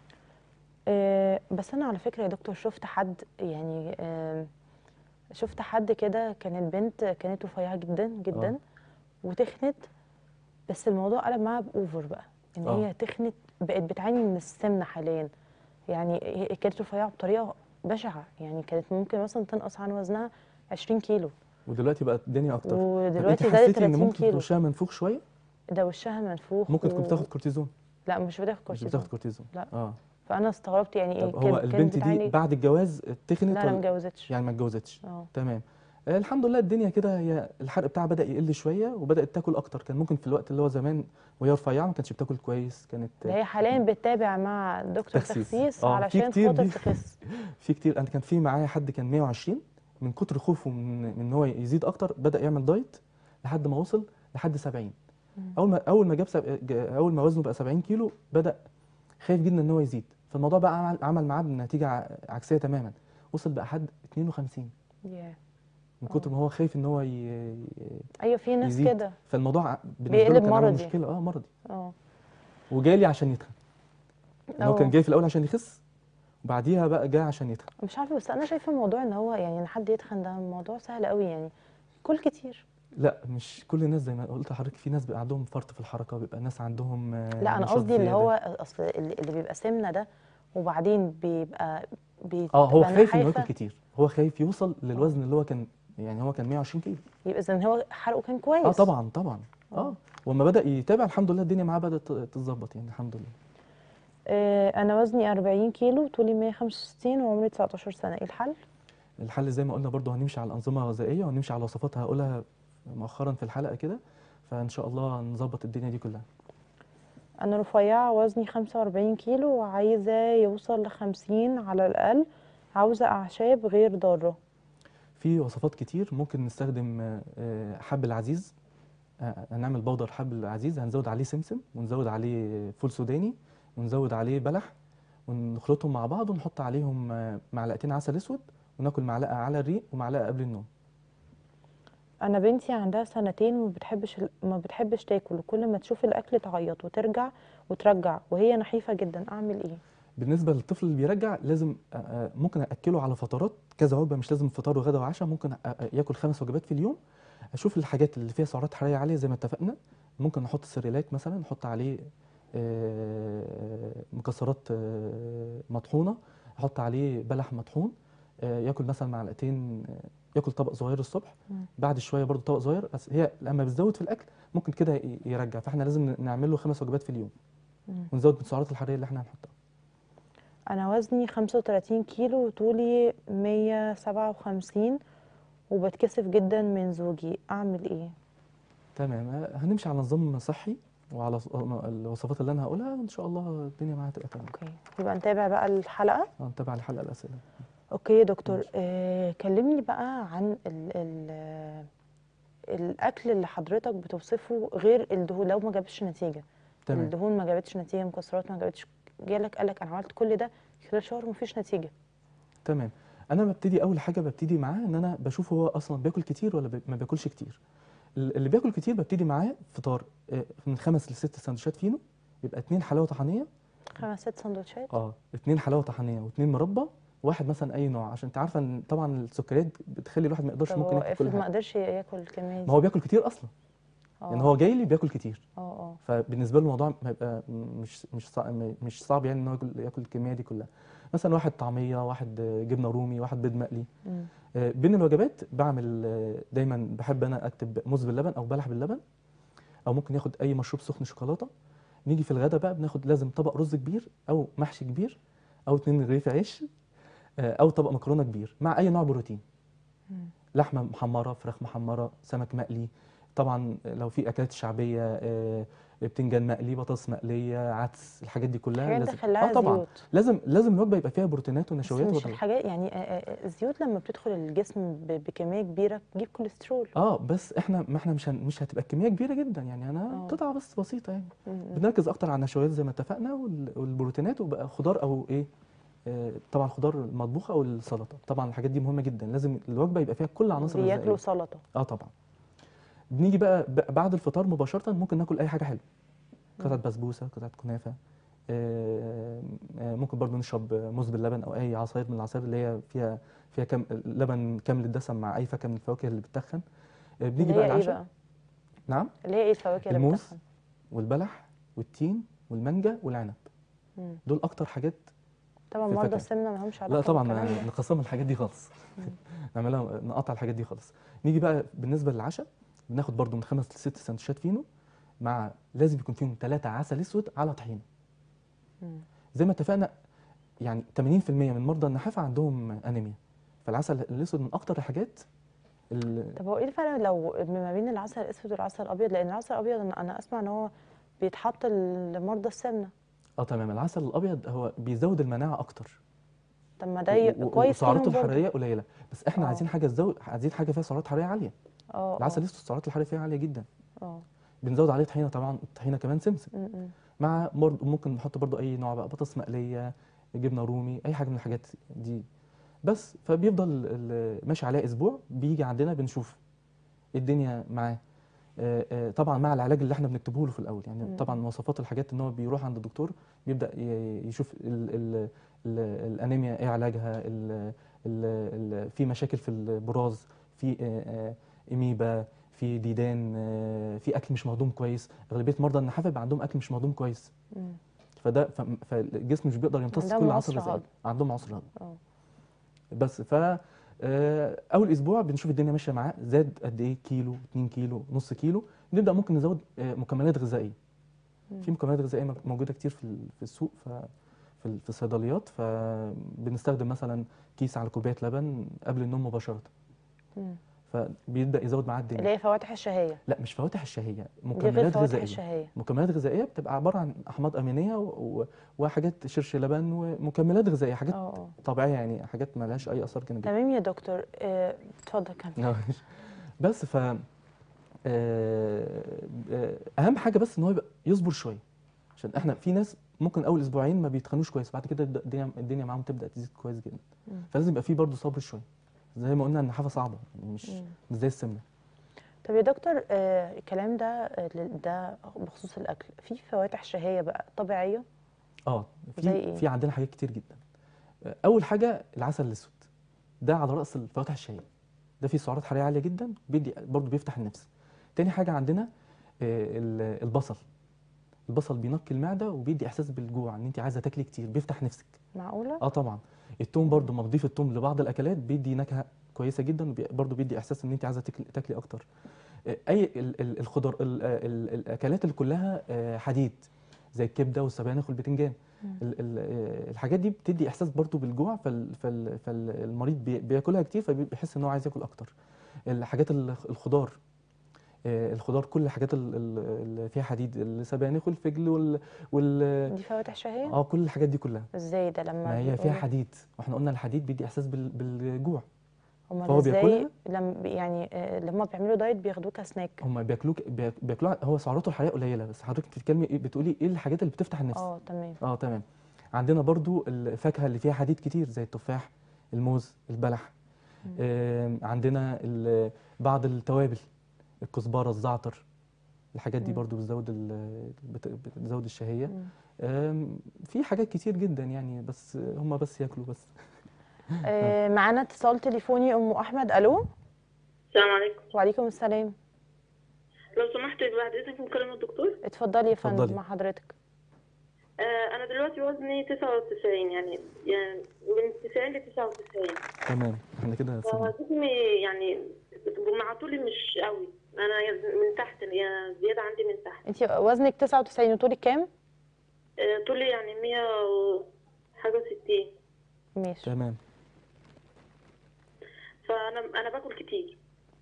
Speaker 1: آه، بس انا على فكره يا دكتور شفت حد يعني آم، شفت حد كده كانت بنت كانت رفيعه جدا جدا
Speaker 2: آه.
Speaker 1: وتخنت بس الموضوع قلب معاها باوفر بقى ان
Speaker 2: آه.
Speaker 1: هي تخنت بقت بتعاني من السمنه حاليا يعني هي كانت رفيعه بطريقه بشعه يعني كانت ممكن مثلا تنقص عن وزنها 20 كيلو
Speaker 2: ودلوقتي بقت الدنيا اكتر طب
Speaker 1: ودلوقتي
Speaker 2: انت
Speaker 1: زادت
Speaker 2: حسيتي ان
Speaker 1: 30
Speaker 2: ممكن
Speaker 1: كيلو
Speaker 2: وشها منفوخ شويه
Speaker 1: ده وشها منفوخ
Speaker 2: ممكن تكون
Speaker 1: و-
Speaker 2: بتاخد كورتيزون
Speaker 1: لا مش بتاخد
Speaker 2: مش
Speaker 1: كورتيزون
Speaker 2: بتاخد كورتيزون
Speaker 1: لا.
Speaker 2: اه
Speaker 1: فانا استغربت يعني ايه
Speaker 2: طب هو
Speaker 1: كانت- كانت
Speaker 2: البنت دي
Speaker 1: بتعاني
Speaker 2: بعد الجواز تخنت
Speaker 1: لا لا
Speaker 2: ولا-
Speaker 1: متجوزتش
Speaker 2: يعني ما اتجوزتش
Speaker 1: اه
Speaker 2: تمام آه، الحمد لله الدنيا كده هي الحرق بتاعها بدأ يقل شوية وبدأت تاكل أكتر كان ممكن في الوقت اللي هو زمان وهي رفيعة ما كانتش بتاكل كويس كانت
Speaker 1: ده هي حاليا بتتابع مع دكتور
Speaker 2: تخسيس.
Speaker 1: تخسيس
Speaker 2: آه، في
Speaker 1: علشان
Speaker 2: كتير
Speaker 1: خاطر
Speaker 2: دي.
Speaker 1: تخس
Speaker 2: في كتير أنا كان في معايا حد كان 120 من كتر خوفه من من إن هو يزيد أكتر بدأ يعمل دايت لحد ما وصل لحد 70
Speaker 1: مم.
Speaker 2: أول ما أول ما جاب سب... جا- أول ما وزنه بقى 70 كيلو بدأ خايف جدا إن هو يزيد فالموضوع بقى عمل عمل معاه بنتيجة ع- عكسية تماما وصل بقى حد 52
Speaker 1: ياه.
Speaker 2: من كتر ما هو خايف إن هو ي... ي-
Speaker 1: ايوه في ناس
Speaker 2: يزيد.
Speaker 1: كده
Speaker 2: فالموضوع ع- بالنسبة له
Speaker 1: بيقلب
Speaker 2: كان عامل
Speaker 1: مرضي.
Speaker 2: مشكلة اه مرضي
Speaker 1: اه
Speaker 2: وجالي عشان يتخن يعني هو
Speaker 1: أه.
Speaker 2: كان جاي في الاول عشان يخس وبعديها بقى جاي عشان يتخن
Speaker 1: مش عارفه بس انا شايفه الموضوع ان هو يعني ان حد يتخن ده موضوع سهل قوي يعني كل كتير
Speaker 2: لا مش كل الناس زي ما قلت لحضرتك في ناس بيبقى عندهم فرط في الحركه بيبقى ناس عندهم آه،
Speaker 1: لا انا
Speaker 2: نشاط
Speaker 1: قصدي اللي
Speaker 2: زيادة.
Speaker 1: هو اصل اللي اللي بيبقى سمنه ده وبعدين بيبقى بيبقى
Speaker 2: اه هو خايف انه
Speaker 1: نحافة،
Speaker 2: ياكل كتير هو خايف يوصل للوزن اللي هو كان يعني هو كان 120 كيلو
Speaker 1: يبقى اذا هو حرقه كان كويس
Speaker 2: اه طبعا طبعا
Speaker 1: آه.
Speaker 2: اه وما بدا يتابع الحمد لله الدنيا معاه بدات تتظبط يعني الحمد لله
Speaker 1: آه انا وزني 40 كيلو طولي 165 وعمري 19 سنه ايه الحل
Speaker 2: الحل زي ما قلنا برضو هنمشي على الانظمه الغذائيه وهنمشي على وصفات هقولها مؤخرا في الحلقه كده فان شاء الله نظبط الدنيا دي كلها
Speaker 1: انا رفيعه وزني 45 كيلو وعايزه يوصل ل 50 على الاقل عاوزه اعشاب غير ضاره
Speaker 2: في وصفات كتير ممكن نستخدم آه، آه، حب العزيز آه، هنعمل بودر حب العزيز هنزود عليه سمسم ونزود عليه فول سوداني ونزود عليه بلح ونخلطهم مع بعض ونحط عليهم آه، معلقتين عسل اسود وناكل معلقه على الريق ومعلقه قبل النوم
Speaker 1: انا بنتي عندها سنتين وما بتحبش ال- ما بتحبش تاكل وكل ما تشوف الاكل تعيط وترجع وترجع وهي نحيفه جدا اعمل ايه
Speaker 2: بالنسبه للطفل اللي بيرجع لازم آه، آه، ممكن اكله على فترات كذا وجبه مش لازم فطار وغدا وعشاء ممكن آه، آه، ياكل خمس وجبات في اليوم اشوف الحاجات اللي فيها سعرات حراريه عاليه زي ما اتفقنا ممكن نحط سيريلاك مثلا نحط عليه آه، مكسرات آه، مطحونه احط عليه بلح مطحون آه، ياكل مثلا معلقتين آه، ياكل طبق صغير الصبح
Speaker 1: مم.
Speaker 2: بعد شويه برضو طبق صغير بس هي لما بتزود في الاكل ممكن كده ي- يرجع فاحنا لازم نعمل له خمس وجبات في اليوم
Speaker 1: مم.
Speaker 2: ونزود من السعرات الحراريه اللي احنا هنحطها
Speaker 1: انا وزني 35 كيلو وطولي 157 وبتكسف جدا من زوجي اعمل ايه
Speaker 2: تمام آه، هنمشي على نظام صحي وعلى ص- آه، الوصفات اللي انا هقولها ان شاء الله الدنيا معاها تبقى تمام
Speaker 1: اوكي يبقى نتابع بقى الحلقه
Speaker 2: آه، نتابع الحلقه الاسئله
Speaker 1: اوكي يا دكتور
Speaker 2: ماشي.
Speaker 1: آه كلمني بقى عن ال ال الاكل اللي حضرتك بتوصفه غير الدهون لو ما جابش نتيجه
Speaker 2: تمام
Speaker 1: الدهون ما جابتش نتيجه مكسرات ما جابتش جالك قال لك انا عملت كل ده خلال شهر ومفيش نتيجه
Speaker 2: تمام انا ببتدي اول حاجه ببتدي معاه ان انا بشوف هو اصلا بياكل كتير ولا بي- ما بياكلش كتير ال- اللي بياكل كتير ببتدي معاه فطار آه، من خمس لست سندوتشات فينو يبقى اتنين حلاوه طحينيه
Speaker 1: خمس ست سندوتشات
Speaker 2: اه اتنين حلاوه طحينيه واتنين مربى واحد مثلا اي نوع عشان انت عارفه ان طبعا السكريات بتخلي الواحد ما يقدرش
Speaker 1: طب
Speaker 2: ممكن
Speaker 1: هو
Speaker 2: ياكل كل
Speaker 1: افرض ما
Speaker 2: حاجه
Speaker 1: قدرش ياكل الكميه دي
Speaker 2: ما هو بياكل كتير اصلا يعني هو جاي لي بياكل كتير
Speaker 1: اه اه
Speaker 2: فبالنسبه له الموضوع هيبقى مش مش صعب مش صعب يعني ان هو ياكل ياكل الكميه دي كلها مثلا واحد طعميه واحد آه، جبنه رومي واحد بيض مقلي
Speaker 1: مم.
Speaker 2: آه، بين الوجبات بعمل آه، دايما بحب انا اكتب موز باللبن او بلح باللبن او ممكن ياخد اي مشروب سخن شوكولاته نيجي في الغداء بقى بناخد لازم طبق رز كبير او محشي كبير او اتنين رغيف عيش آه، او طبق مكرونه كبير مع اي نوع بروتين
Speaker 1: مم.
Speaker 2: لحمه محمره فراخ محمره سمك مقلي طبعا لو في اكلات شعبيه آه، بتنجان مقلي بطاطس مقليه عدس الحاجات دي كلها
Speaker 1: حاجات
Speaker 2: لازم
Speaker 1: داخلها
Speaker 2: اه طبعا
Speaker 1: زيوت
Speaker 2: لازم لازم الوجبه يبقى فيها بروتينات
Speaker 1: بس
Speaker 2: ونشويات
Speaker 1: مش
Speaker 2: وغيرها.
Speaker 1: الحاجات يعني آه، آه، الزيوت لما بتدخل الجسم ب- بكميه كبيره بتجيب كوليسترول
Speaker 2: اه بس احنا ما احنا مش هن مش هتبقى كميه كبيره جدا يعني انا
Speaker 1: آه.
Speaker 2: قطعه بس بسيطه يعني
Speaker 1: مم.
Speaker 2: بنركز اكتر على النشويات زي ما اتفقنا وال- والبروتينات وبقى خضار او ايه آه طبعا خضار المطبوخه او السلطه طبعا الحاجات دي مهمه جدا لازم الوجبه يبقى فيها كل عناصر
Speaker 1: بياكلوا
Speaker 2: الغذائيه
Speaker 1: سلطه
Speaker 2: اه طبعا بنيجي بقى ب- بعد الفطار مباشره ممكن ناكل اي حاجه حلوه قطعه بسبوسه قطعه كنافه آه، آه، ممكن برضو نشرب موز باللبن او اي عصاير من العصاير اللي هي فيها فيها كم لبن كامل الدسم مع اي فاكهه من الفواكه اللي بتتخن آه، بنيجي
Speaker 1: اللي
Speaker 2: بقى
Speaker 1: هي ايه
Speaker 2: العشاء
Speaker 1: بقى
Speaker 2: نعم
Speaker 1: اللي هي ايه الفواكه اللي
Speaker 2: الموز
Speaker 1: بتتخن
Speaker 2: والبلح والتين والمانجا والعنب
Speaker 1: مم.
Speaker 2: دول اكتر حاجات
Speaker 1: طبعا
Speaker 2: في
Speaker 1: مرضى
Speaker 2: الفاكهة.
Speaker 1: السمنه ما لهمش علاقه
Speaker 2: لا طبعا
Speaker 1: بالكلام ده.
Speaker 2: نقسم الحاجات دي خالص نعملها نقطع الحاجات دي خالص نيجي بقى بالنسبه للعشاء بناخد برضو من خمس لست سندوتشات فينو مع لازم يكون فيهم ثلاثة عسل اسود على طحينه
Speaker 1: مم.
Speaker 2: زي ما اتفقنا يعني 80% من مرضى النحافه عندهم انيميا فالعسل الاسود من اكتر الحاجات ال-
Speaker 1: طب هو ايه الفرق لو ما بين العسل الاسود والعسل الابيض لان العسل الابيض انا أنا اسمع ان هو بيتحط لمرضى السمنه
Speaker 2: اه تمام العسل الابيض هو بيزود المناعه اكتر
Speaker 1: طب ما ده ي-
Speaker 2: و- و-
Speaker 1: كويس
Speaker 2: وسعراته
Speaker 1: ليهم برضه.
Speaker 2: الحراريه قليله بس احنا
Speaker 1: آه.
Speaker 2: عايزين حاجه تزود عايزين حاجه فيها سعرات حراريه عاليه
Speaker 1: اه
Speaker 2: العسل الاسود السعرات الحراريه فيها عاليه جدا
Speaker 1: اه
Speaker 2: بنزود عليه طحينه طبعا الطحينه كمان سمسم
Speaker 1: م- م.
Speaker 2: مع برضه ممكن نحط برضه اي نوع بقى بطاطس مقليه جبنه رومي اي حاجه من الحاجات دي بس فبيفضل ال- ماشي عليه اسبوع بيجي عندنا بنشوف إيه الدنيا معاه آه، آه، طبعا مع العلاج اللي احنا بنكتبه له في الاول يعني
Speaker 1: مم.
Speaker 2: طبعا مواصفات الحاجات ان هو بيروح عند الدكتور بيبدا ي- يشوف ال ال ال الانيميا ايه علاجها ال ال ال في مشاكل في البراز في آه، آه، اميبا في ديدان آه، في اكل مش مهضوم كويس اغلبيه مرضى النحافه بيبقى عندهم اكل مش مهضوم كويس
Speaker 1: م.
Speaker 2: فده ف- فالجسم مش بيقدر يمتص
Speaker 1: عندهم
Speaker 2: كل
Speaker 1: عسر
Speaker 2: عناصر الغذائيه
Speaker 1: هضم.
Speaker 2: عندهم عسر هضم
Speaker 1: اه
Speaker 2: بس ف آه، اول اسبوع بنشوف الدنيا ماشيه معاه زاد قد ايه كيلو 2 كيلو نص كيلو نبدا ممكن نزود آه، مكملات غذائيه
Speaker 1: مم.
Speaker 2: في مكملات غذائيه مك- موجوده كتير في ال- في السوق ف في ال- في الصيدليات فبنستخدم مثلا كيس على كوبايه لبن قبل النوم مباشره
Speaker 1: م.
Speaker 2: فبيبدا يزود معاه الدنيا
Speaker 1: اللي هي فواتح الشهيه
Speaker 2: لا مش فواتح الشهيه
Speaker 1: دي غير
Speaker 2: مكملات
Speaker 1: فواتح
Speaker 2: غذائيه
Speaker 1: الشهيه
Speaker 2: مكملات غذائيه بتبقى عباره عن احماض امينيه و... و... وحاجات شرش لبن ومكملات غذائيه حاجات
Speaker 1: اه اه
Speaker 2: طبيعيه يعني حاجات ما لهاش اي اثار جانبيه
Speaker 1: تمام يا دكتور آه، اتفضل كمل
Speaker 2: بس ف آه، آه، اهم حاجه بس ان هو يبقى يصبر شويه عشان احنا في ناس ممكن اول اسبوعين ما بيتخنوش كويس بعد كده يبدأ الدنيا الدنيا معاهم تبدا تزيد كويس جدا
Speaker 1: مم.
Speaker 2: فلازم يبقى في برضه صبر شويه زي ما قلنا النحافه صعبه يعني مش
Speaker 1: مم.
Speaker 2: مش زي السمنه
Speaker 1: طب يا دكتور آه، الكلام ده آه، ل- ده بخصوص الاكل في فواتح شهيه بقى طبيعيه
Speaker 2: اه
Speaker 1: زي
Speaker 2: في
Speaker 1: إيه؟
Speaker 2: في عندنا حاجات كتير جدا آه، اول حاجه العسل الاسود ده على راس الفواكه الشهيه ده فيه سعرات حراريه عاليه جدا بيدي برضه بيفتح النفس تاني حاجه عندنا آه، ال- البصل البصل بينقي المعده وبيدي احساس بالجوع ان انت عايزه تاكلي كتير بيفتح نفسك
Speaker 1: معقوله
Speaker 2: اه طبعا التوم برضه ما بضيف التوم لبعض الاكلات بيدي نكهه كويسه جدا وبرضه بيدي احساس ان انت عايزه تاكلي, تاكلي اكتر آه، اي ال- ال- الخضار ال- ال- الاكلات اللي كلها آه، حديد زي الكبده والسبانخ والبتنجان
Speaker 1: مم.
Speaker 2: ال- ال- آه، الحاجات دي بتدي احساس برضه بالجوع فال- فال- فالمريض بي- بياكلها كتير فبيحس ان هو عايز ياكل اكتر الحاجات ال- الخضار آه، الخضار كل الحاجات ال- ال- اللي فيها حديد السبانخ والفجل وال, وال
Speaker 1: دي فواتح شهيه
Speaker 2: اه كل الحاجات دي كلها
Speaker 1: ازاي ده لما
Speaker 2: ما هي فيها
Speaker 1: بيقولوا-
Speaker 2: حديد واحنا قلنا الحديد بيدي احساس بال- بالجوع
Speaker 1: امال
Speaker 2: فهو
Speaker 1: ازاي
Speaker 2: بياكلها؟
Speaker 1: لما يعني آه، اللي هم بيعملوا دايت بياخدوه كسناك
Speaker 2: هم بياكلوك بياك- بياكلوها هو سعراته الحراريه قليله بس حضرتك بتتكلمي ايه بتقولي ايه الحاجات اللي بتفتح النفس
Speaker 1: اه تمام
Speaker 2: اه تمام عندنا برضو الفاكهه اللي فيها حديد كتير زي التفاح الموز البلح آم، عندنا ال- بعض التوابل الكزبره الزعتر الحاجات دي
Speaker 1: مم.
Speaker 2: برضو بتزود ال- بت- بتزود الشهيه
Speaker 1: مم.
Speaker 2: آم، في حاجات كتير جدا يعني بس هم بس ياكلوا بس
Speaker 1: آه، معانا اتصال تليفوني ام احمد الو
Speaker 3: السلام عليكم
Speaker 1: وعليكم السلام
Speaker 3: لو سمحت بعد اذنك ممكن الدكتور
Speaker 1: اتفضلي يا فندم
Speaker 2: اتفضلي.
Speaker 1: مع حضرتك
Speaker 3: آه انا دلوقتي وزني 99 يعني يعني من 90 ل 99
Speaker 2: تمام احنا كده سيبنا
Speaker 3: فجسمي يعني مع طولي مش قوي انا من تحت يعني زياده عندي من تحت
Speaker 1: انت وزنك 99 وطولك كام
Speaker 3: آه طولي يعني 100 و حاجه 60
Speaker 1: ماشي
Speaker 2: تمام
Speaker 3: فانا انا باكل كتير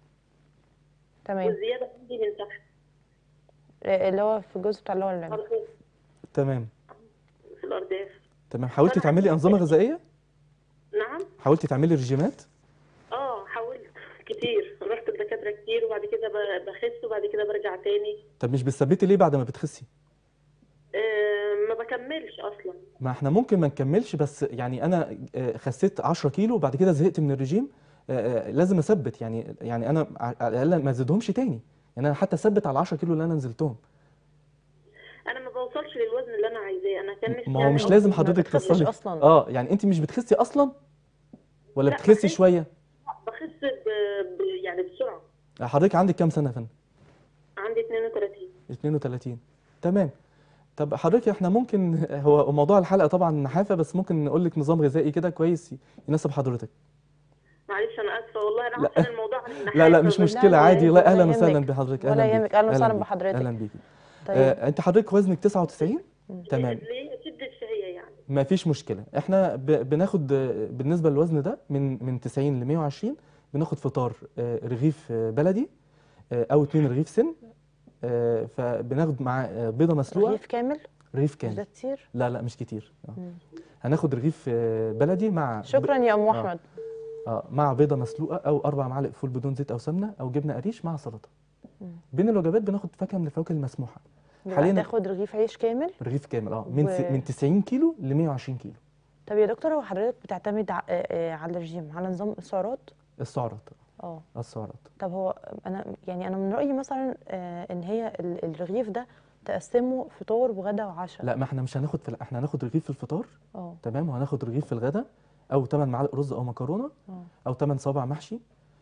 Speaker 1: تمام
Speaker 3: والزياده عندي من تحت
Speaker 1: آه، اللي هو في الجزء بتاع اللي هو الرمل
Speaker 3: أرض-
Speaker 2: تمام
Speaker 3: في الارداف
Speaker 2: تمام حاولتي
Speaker 3: أنا
Speaker 2: تعملي
Speaker 3: عندي-
Speaker 2: انظمه غذائيه
Speaker 3: نعم
Speaker 2: حاولتي تعملي رجيمات
Speaker 3: اه حاولت كتير رحت لدكاتره كتير وبعد كده ب- بخس وبعد كده برجع تاني
Speaker 2: طب مش بتثبتي ليه بعد ما بتخسي
Speaker 3: آه ما بكملش اصلا
Speaker 2: ما احنا ممكن ما نكملش بس يعني انا آه، خسيت 10 كيلو وبعد كده زهقت من الرجيم آه، آه، لازم اثبت يعني يعني انا ع- على الاقل ما ازيدهمش تاني يعني انا حتى اثبت على 10 كيلو اللي انا نزلتهم
Speaker 3: انا ما بوصلش للوزن اللي انا عايزاه انا كان نفسي
Speaker 2: ما هو
Speaker 3: يعني
Speaker 2: مش
Speaker 3: أوصل-
Speaker 2: لازم
Speaker 1: ما
Speaker 2: حضرتك
Speaker 1: بتخسش
Speaker 2: توصلي
Speaker 1: أصلاً.
Speaker 2: اه يعني انت مش بتخسي اصلا ولا
Speaker 3: لا،
Speaker 2: بتخسي
Speaker 3: بخس.
Speaker 2: شويه
Speaker 3: بخس ب... ب... يعني بسرعه
Speaker 2: حضرتك عندك كام سنه يا فندم
Speaker 3: عندي 32
Speaker 2: 32 تمام طب حضرتك احنا ممكن هو موضوع الحلقه طبعا نحافه بس ممكن نقول لك نظام غذائي كده كويس يناسب حضرتك
Speaker 3: معلش انا اسفه والله انا
Speaker 2: لا.
Speaker 3: عارفه ان الموضوع عن
Speaker 2: لا لا
Speaker 3: النحافة
Speaker 2: مش
Speaker 3: بس-
Speaker 2: مشكله
Speaker 1: لا
Speaker 2: عادي
Speaker 1: ولا
Speaker 2: لا اهلا
Speaker 1: يهمك.
Speaker 2: وسهلا بحضرتك
Speaker 1: ولا
Speaker 2: اهلا
Speaker 1: يهمك.
Speaker 2: بيك
Speaker 1: أهلا وسهلا
Speaker 2: بيك.
Speaker 1: بحضرتك.
Speaker 2: اهلا بيكي
Speaker 1: طيب
Speaker 2: آه انت حضرتك وزنك 99 تمام
Speaker 3: ليه شده شهيه يعني
Speaker 2: ما فيش مشكله احنا ب... بناخد آه، بالنسبه للوزن ده من من 90 ل 120 بناخد فطار آه، رغيف آه، بلدي آه، او اتنين رغيف سن آه، فبناخد مع آه، بيضه مسلوقه
Speaker 1: رغيف كامل
Speaker 2: رغيف
Speaker 1: مش ده
Speaker 2: كامل
Speaker 1: كتير
Speaker 2: لا لا مش كتير آه.
Speaker 1: مم.
Speaker 2: هناخد رغيف آه، بلدي مع
Speaker 1: شكرا يا ام
Speaker 2: آه.
Speaker 1: احمد
Speaker 2: اه مع بيضه مسلوقه او اربع معالق فول بدون زيت او سمنه او جبنه قريش مع سلطه
Speaker 1: مم.
Speaker 2: بين الوجبات بناخد فاكهه من الفواكه المسموحه
Speaker 1: يبقى
Speaker 2: حاليا-
Speaker 1: تاخد رغيف عيش كامل
Speaker 2: رغيف كامل اه من
Speaker 1: و-
Speaker 2: س... من 90 كيلو ل 120 كيلو
Speaker 1: طب يا دكتور هو حضرتك بتعتمد ع- آه، آه، على الرجيم على نظام السعرات
Speaker 2: السعرات
Speaker 1: اه
Speaker 2: آه، السعرات
Speaker 1: طب هو انا يعني انا من رايي مثلا آه، ان هي ال- الرغيف ده تقسمه فطار وغدا وعشاء
Speaker 2: لا ما احنا مش هناخد في ال- احنا هناخد رغيف في الفطار
Speaker 1: اه
Speaker 2: تمام وهناخد رغيف في الغداء او 8 معالق رز او مكرونه
Speaker 1: اه
Speaker 2: او 8 صوابع محشي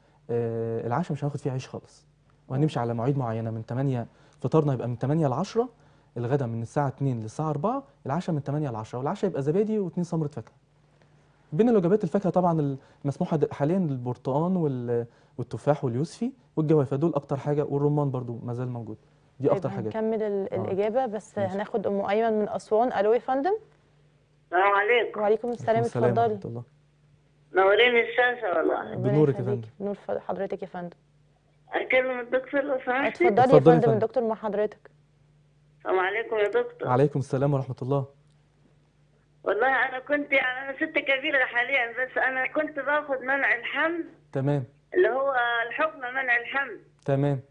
Speaker 2: آه العشاء مش هناخد فيه عيش خالص وهنمشي على مواعيد معينه من 8 فطارنا يبقى من 8 ل 10 الغداء من الساعه 2 للساعه 4 العشاء من 8 ل 10 والعشاء يبقى زبادي واثنين سمره فاكهه بين الوجبات الفاكهه طبعا المسموحه د- حاليا البرتقال وال- والتفاح واليوسفي والجوافه دول اكتر حاجه والرمان برضو ما زال موجود دي
Speaker 1: طيب
Speaker 2: اكتر حاجات
Speaker 1: هنكمل ال-
Speaker 2: آه.
Speaker 1: الاجابه بس
Speaker 2: ماشي.
Speaker 1: هناخد ام ايمن من اسوان الو يا فندم
Speaker 3: السلام عليكم
Speaker 1: وعليكم السلام
Speaker 2: السلام
Speaker 1: اتفضلي
Speaker 2: ورحمه الله
Speaker 3: نورين الشاشه والله
Speaker 1: ربنا
Speaker 2: بنورك يا
Speaker 1: يخليك.
Speaker 2: فندم.
Speaker 1: بنور ف- حضرتك يا فندم
Speaker 3: اكلم الدكتور لو سمحتي
Speaker 1: اتفضلي يا
Speaker 2: اتفضلي يا
Speaker 1: فندم
Speaker 2: فندم.
Speaker 1: الدكتور مع حضرتك
Speaker 3: السلام عليكم يا دكتور
Speaker 2: وعليكم السلام ورحمه الله
Speaker 3: والله انا كنت يعني انا ست كبيره حاليا بس انا كنت باخد منع الحمل
Speaker 2: تمام
Speaker 3: اللي هو الحكم منع الحمل
Speaker 2: تمام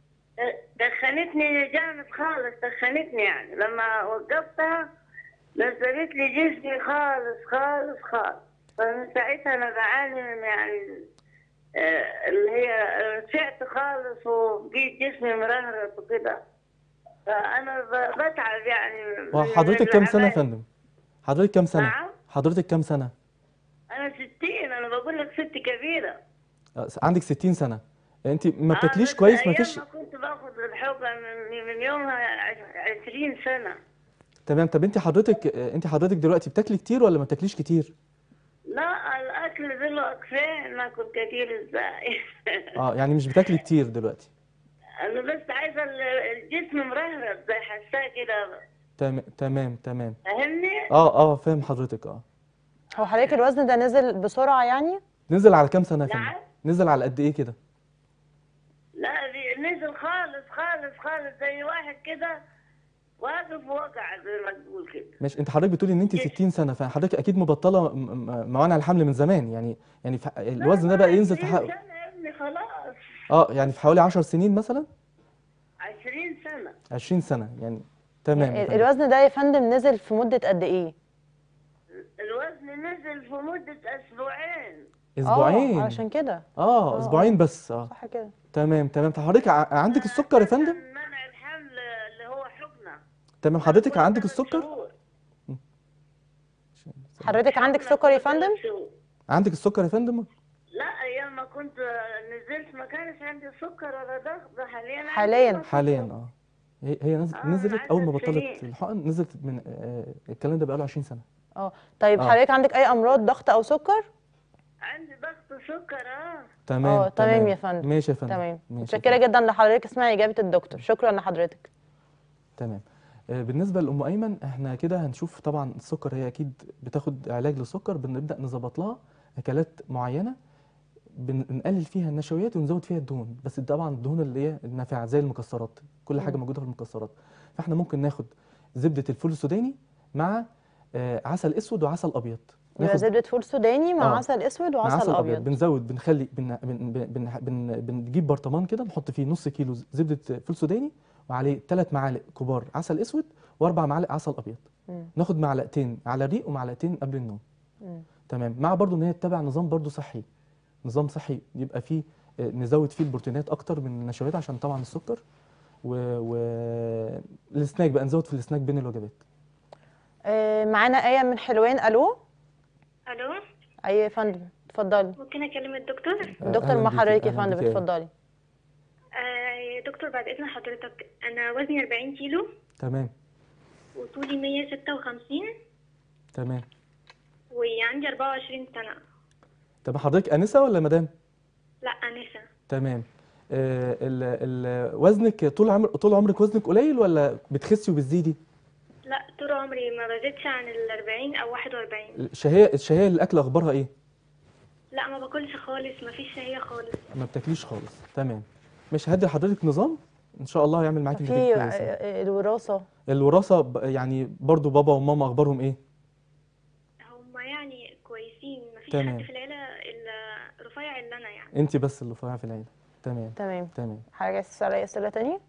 Speaker 3: دخنتني جامد خالص دخنتني يعني لما وقفتها نزلت لي جسمي خالص خالص خالص فمن ساعتها انا بعاني من يعني آه، اللي هي رجعت خالص وبقيت جسمي مرهرط وكده فانا ب- بتعب يعني من-
Speaker 2: وحضرتك
Speaker 3: من
Speaker 2: كام سنه يا
Speaker 3: العمل.
Speaker 2: فندم حضرتك كام سنه
Speaker 3: نعم
Speaker 2: حضرتك كام سنه
Speaker 3: انا ستين انا بقول لك ست كبيره
Speaker 2: آه، عندك 60 سنه انت ما
Speaker 3: آه،
Speaker 2: بتاكليش
Speaker 3: بس
Speaker 2: كويس ما
Speaker 3: أيام
Speaker 2: فيش
Speaker 3: ما كنت باخد الحقن من, من يومها عش- عشرين سنه
Speaker 2: تمام طب انت حضرتك آه، انت حضرتك دلوقتي بتاكلي كتير ولا ما بتاكليش كتير
Speaker 3: لا الاكل دلوقتي فين ناكل كتير ازاي
Speaker 2: اه يعني مش بتاكلي كتير دلوقتي
Speaker 3: انا بس عايزه ال- الجسم مرهرب زي حساه كده
Speaker 2: تمام تمام تمام
Speaker 3: فاهمني
Speaker 2: اه اه فاهم حضرتك اه
Speaker 1: هو حضرتك الوزن ده نزل بسرعه يعني
Speaker 2: نزل على كام سنه يا فندم
Speaker 3: نعم.
Speaker 2: نزل على قد ايه كده
Speaker 3: لا دي نزل خالص خالص خالص زي واحد كده واقف وقع زي ما تقول كده
Speaker 2: ماشي انت حضرتك بتقولي ان انت 60 سنه فحضرتك اكيد مبطله م- م- موانع الحمل من زمان يعني يعني في- الوزن ده بقى ينزل في
Speaker 3: 20
Speaker 2: حق
Speaker 3: سنة يا ابني خلاص
Speaker 2: اه يعني في حوالي 10 سنين مثلا
Speaker 3: 20 سنة
Speaker 2: 20 سنه يعني تمام يا
Speaker 1: ال-
Speaker 2: فندم.
Speaker 1: الوزن ده يا فندم نزل في مدة قد ايه؟
Speaker 3: الوزن نزل في مدة أسبوعين
Speaker 1: اه
Speaker 2: اسبوعين
Speaker 1: علشان كده
Speaker 2: اه
Speaker 1: آه،
Speaker 2: اسبوعين بس اه
Speaker 1: صح كده
Speaker 2: تمام تمام طب حضرتك ع- عندك السكر يا فندم
Speaker 3: عشان منع الحمل اللي هو حقنة
Speaker 2: تمام حضرتك
Speaker 3: كل
Speaker 2: عندك
Speaker 3: ثلاث
Speaker 2: السكر
Speaker 3: شهور.
Speaker 1: حضرتك عندك
Speaker 3: حقنة
Speaker 1: سكر يا
Speaker 3: كل ثلاث
Speaker 1: فندم؟
Speaker 3: شهور.
Speaker 2: عندك السكر يا فندم
Speaker 3: لا ايام ما كنت نزلت ما كانش عندي سكر ولا ضغط ده حاليا عندي
Speaker 1: حالياً.
Speaker 3: سكر.
Speaker 2: حاليا اه هي هي نز-
Speaker 3: آه،
Speaker 2: نزلت اول ما
Speaker 3: عدد
Speaker 2: بطلت
Speaker 3: سنين.
Speaker 2: الحقن نزلت من آه الكلام ده بقاله 20 سنه
Speaker 1: اه طيب
Speaker 2: آه.
Speaker 1: حضرتك عندك اي امراض ضغط او سكر؟
Speaker 3: عندي ضغط سكر اه
Speaker 2: تمام
Speaker 1: اه تمام يا فندم
Speaker 2: ماشي يا فندم
Speaker 1: تمام
Speaker 2: ماشي يا
Speaker 1: متشكرة جدا لحضرتك اسمعي اجابة الدكتور شكرا لحضرتك
Speaker 2: تمام آه، بالنسبه لام ايمن احنا كده هنشوف طبعا السكر هي اكيد بتاخد علاج للسكر بنبدا نظبط لها اكلات معينه بن- بنقلل فيها النشويات ونزود فيها الدهون بس طبعا الدهون اللي هي النافعه زي المكسرات كل حاجه
Speaker 1: مم.
Speaker 2: موجوده في المكسرات فاحنا ممكن ناخد زبده الفول السوداني مع آه، عسل اسود وعسل ابيض
Speaker 1: يبقى زبدة فول سوداني مع
Speaker 2: آه.
Speaker 1: عسل اسود
Speaker 2: مع
Speaker 1: وعسل ابيض
Speaker 2: بنزود بنخلي بن بن بن بن بن بنجيب برطمان كده نحط فيه نص كيلو زبده فول سوداني وعليه ثلاث معالق كبار عسل اسود واربع معالق عسل ابيض
Speaker 1: مم.
Speaker 2: ناخد معلقتين على الريق ومعلقتين قبل النوم
Speaker 1: مم.
Speaker 2: تمام مع برضو ان هي تتبع نظام برضو صحي نظام صحي يبقى فيه آه، نزود فيه البروتينات اكتر من النشويات عشان طبعا السكر و, و... السناك بقى نزود في السناك بين الوجبات
Speaker 1: آه، معانا آية من حلوان الو
Speaker 4: الو
Speaker 1: اي يا فندم اتفضلي
Speaker 4: ممكن اكلم الدكتور
Speaker 1: الدكتور
Speaker 2: أهلاً
Speaker 1: مع
Speaker 2: بيكي،
Speaker 1: حضرتك يا
Speaker 2: أهلاً
Speaker 1: فندم
Speaker 2: بيكي يا آية.
Speaker 1: اتفضلي
Speaker 4: آه يا دكتور بعد اذن حضرتك انا وزني 40 كيلو
Speaker 2: تمام
Speaker 4: وطولي 156
Speaker 2: تمام
Speaker 4: وعندي 24 سنه
Speaker 2: طب حضرتك انسه ولا مدام
Speaker 4: لا انسه
Speaker 2: تمام آه ال ال وزنك طول عمر طول عمرك وزنك قليل ولا بتخسي وبتزيدي
Speaker 4: لا طول عمري ما بزيدش عن ال 40 او 41
Speaker 2: الشهيه الشهيه الاكل اخبارها ايه
Speaker 4: لا ما باكلش خالص ما فيش شهيه خالص
Speaker 2: ما بتاكليش خالص تمام مش هدي لحضرتك نظام ان شاء الله هيعمل معاكي
Speaker 1: في
Speaker 2: نتيجه
Speaker 1: آه،
Speaker 2: كويسه
Speaker 1: آه، الوراثة
Speaker 2: الوراثه ب- يعني برضو بابا وماما اخبارهم ايه
Speaker 4: هم يعني كويسين ما فيش
Speaker 2: تمام.
Speaker 4: حد في العيله الا رفيع الا انا يعني
Speaker 2: انت بس اللي رفيعه في العيله تمام
Speaker 1: تمام
Speaker 2: تمام
Speaker 1: حضرتك عايز تسأل اي اسئلة تانية؟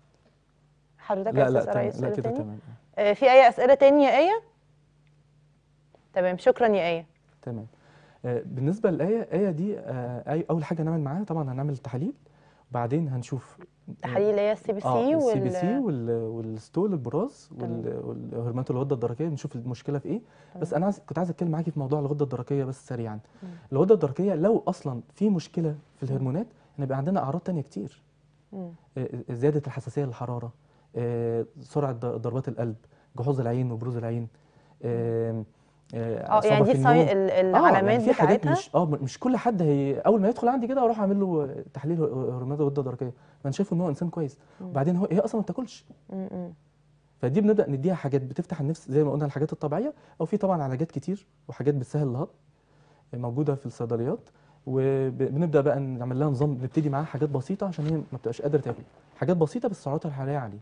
Speaker 1: حضرتك
Speaker 2: لا
Speaker 1: عايز
Speaker 2: لا
Speaker 1: تسأل اي
Speaker 2: تمام لا
Speaker 1: اسئلة
Speaker 2: كده
Speaker 1: تانية؟
Speaker 2: تمام
Speaker 1: آه، في اي اسئلة تانية يا آية؟ تمام شكرا يا آية
Speaker 2: تمام آه، بالنسبه للايه ايه دي آه، أي اول حاجه هنعمل معاها طبعا هنعمل تحاليل وبعدين هنشوف
Speaker 1: تحاليل اللي هي السي بي سي
Speaker 2: اه السي بي سي
Speaker 1: وال
Speaker 2: والستول البراز
Speaker 1: تمام.
Speaker 2: وال- والهرمونات الغده الدرقيه نشوف المشكله في ايه بس انا عايز كنت عايز اتكلم معاكي في موضوع الغده الدرقيه بس سريعا
Speaker 1: مم.
Speaker 2: الغده الدرقيه لو اصلا في مشكله في الهرمونات هنبقى عندنا اعراض تانية كتير
Speaker 1: مم.
Speaker 2: آه، زياده الحساسيه للحراره آه، سرعه ض- ضربات القلب جحوظ العين وبروز العين آه،
Speaker 1: اه
Speaker 2: صعوبة
Speaker 1: يعني
Speaker 2: في
Speaker 1: دي الصي...
Speaker 2: النوم.
Speaker 1: ال-
Speaker 2: اه
Speaker 1: العلامات
Speaker 2: يعني في حاجات
Speaker 1: بتاعتها
Speaker 2: مش اه مش كل حد هي اول ما يدخل عندي كده اروح اعمل له تحليل هرمونات الغده الدرقيه ما انا شايفه ان هو انسان كويس وبعدين هو هي اصلا ما بتاكلش
Speaker 1: م- م.
Speaker 2: فدي بنبدا نديها حاجات بتفتح النفس زي ما قلنا الحاجات الطبيعيه او في طبعا علاجات كتير وحاجات بتسهل الهضم موجوده في الصيدليات وبنبدا بقى نعمل لها نظام نبتدي معاها حاجات بسيطه عشان هي ما بتبقاش قادره تاكل حاجات بسيطه بس سعراتها الحراريه عاليه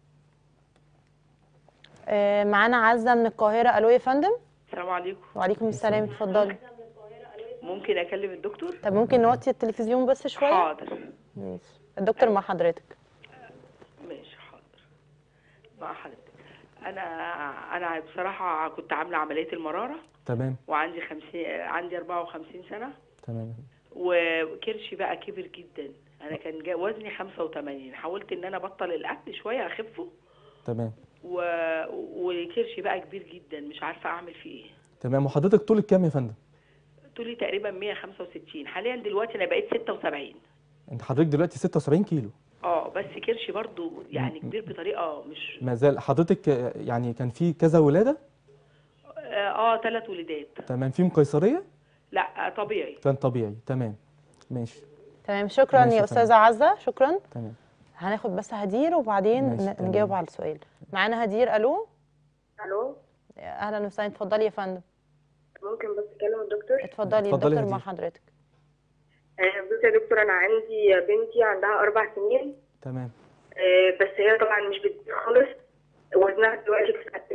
Speaker 1: آه، معانا عزة من القاهرة الو يا فندم
Speaker 5: السلام عليكم
Speaker 1: وعليكم السلام اتفضلي
Speaker 5: ممكن اكلم الدكتور
Speaker 1: طب ممكن نوطي التلفزيون بس شوية
Speaker 5: حاضر
Speaker 1: ماشي الدكتور مع حضرتك
Speaker 5: ماشي حاضر مع حضرتك انا انا بصراحه كنت عامله عمليه المراره
Speaker 2: تمام
Speaker 5: وعندي 50 عندي 54 سنه
Speaker 2: تمام
Speaker 5: وكرشي بقى كبر جدا انا كان جا وزني 85 حاولت ان انا ابطل الاكل شويه اخفه
Speaker 2: تمام
Speaker 5: و... وكرشي بقى كبير جدا مش عارفه اعمل فيه ايه
Speaker 2: تمام وحضرتك طولك كام يا فندم
Speaker 5: طولي تقريبا 165 حاليا دلوقتي انا بقيت 76
Speaker 2: انت حضرتك دلوقتي 76 كيلو
Speaker 5: اه بس كرشي برضو يعني كبير بطريقه مش
Speaker 2: ما زال حضرتك آه، يعني كان في كذا ولاده
Speaker 5: اه ثلاث ولادات
Speaker 2: تمام فيهم قيصريه
Speaker 5: لا آه، طبيعي
Speaker 2: كان طبيعي تمام ماشي
Speaker 1: تمام شكرا
Speaker 2: ماشي
Speaker 1: يا
Speaker 2: يا
Speaker 1: استاذة عزة شكرا
Speaker 2: تمام
Speaker 1: هناخد بس هدير وبعدين
Speaker 2: ماشي،
Speaker 1: ن-
Speaker 2: تمام.
Speaker 1: نجاوب على السؤال معانا هدير الو
Speaker 3: الو
Speaker 1: اهلا وسهلا اتفضلي يا فندم
Speaker 3: ممكن بس اكلم الدكتور
Speaker 1: اتفضلي
Speaker 2: اتفضلي
Speaker 1: الدكتور
Speaker 2: هدير.
Speaker 1: مع حضرتك
Speaker 3: آه، بصي يا دكتور انا عندي بنتي عندها اربع سنين
Speaker 2: تمام
Speaker 3: آه، بس هي طبعا مش بتزيد خالص
Speaker 6: وزنها دلوقتي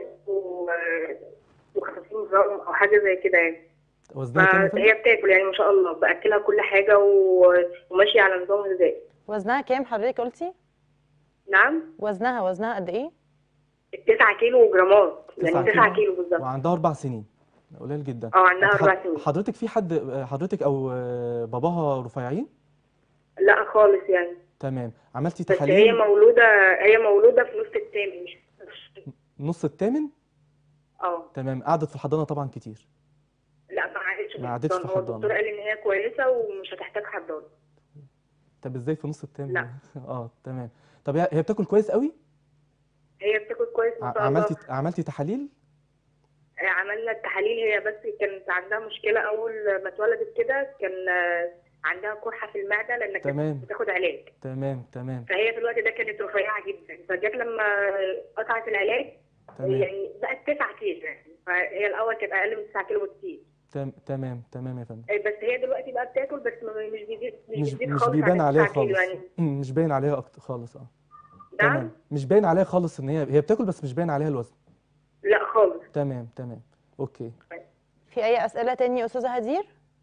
Speaker 6: 59 جرام او حاجه زي كده يعني
Speaker 2: وزنها كام يا فندم؟
Speaker 6: فهي بتاكل يعني ما شاء الله باكلها كل حاجه و- وماشيه على نظام غذائي
Speaker 1: وزنها كام حضرتك قلتي
Speaker 6: نعم
Speaker 1: وزنها وزنها قد ايه
Speaker 6: 9 كيلو جرامات
Speaker 2: تسعة
Speaker 6: يعني 9 كيلو بالظبط
Speaker 2: وعندها اربع سنين قليل جدا
Speaker 6: اه عندها
Speaker 2: حض-
Speaker 6: اربع سنين
Speaker 2: حضرتك في حد حضرتك او باباها رفيعين
Speaker 6: لا خالص يعني
Speaker 2: تمام عملتي
Speaker 6: بس هي
Speaker 2: تحاليل
Speaker 6: مولوده هي مولوده في نص الثامن مش
Speaker 2: نص الثامن
Speaker 6: اه
Speaker 2: تمام قعدت في الحضانه طبعا كتير
Speaker 6: لا ما عادتش
Speaker 2: ما عادتش في
Speaker 6: هو
Speaker 2: حضانة.
Speaker 6: الدكتور قال ان هي كويسه ومش هتحتاج حضانه
Speaker 2: طب ازاي في نص الثامن
Speaker 6: لا.
Speaker 2: اه تمام طب هي هي بتاكل كويس قوي
Speaker 6: هي بتاكل كويس ما
Speaker 2: ع-
Speaker 6: شاء الله
Speaker 2: عملتي عملتي تحاليل
Speaker 6: آه، عملنا التحاليل هي بس كانت عندها مشكله اول ما اتولدت كده كان آه، عندها قرحه في المعده لان
Speaker 2: تمام.
Speaker 6: كانت بتاخد علاج
Speaker 2: تمام تمام
Speaker 6: فهي في الوقت ده كانت رفيعه جدا فجت لما قطعت العلاج
Speaker 2: تمام
Speaker 6: يعني بقت 9 كيلو يعني فهي الاول كانت اقل من 9 كيلو بكتير
Speaker 2: تم- تمام تمام يا فندم
Speaker 6: آه، بس هي دلوقتي بقى بتاكل بس ما- مش بيزيد مش,
Speaker 2: مش
Speaker 6: بيزيد
Speaker 2: مش
Speaker 6: خالص
Speaker 2: بيبان
Speaker 6: عن
Speaker 2: عليها
Speaker 6: 9 كيلو
Speaker 2: خالص
Speaker 6: يعني
Speaker 2: مم، مش باين عليها أكتر خالص اه
Speaker 6: نعم
Speaker 2: تمام مش باين عليها خالص ان هي هي بتاكل بس مش باين عليها الوزن
Speaker 6: لا خالص
Speaker 2: تمام تمام اوكي
Speaker 1: في اي اسئله تاني يا استاذه هدير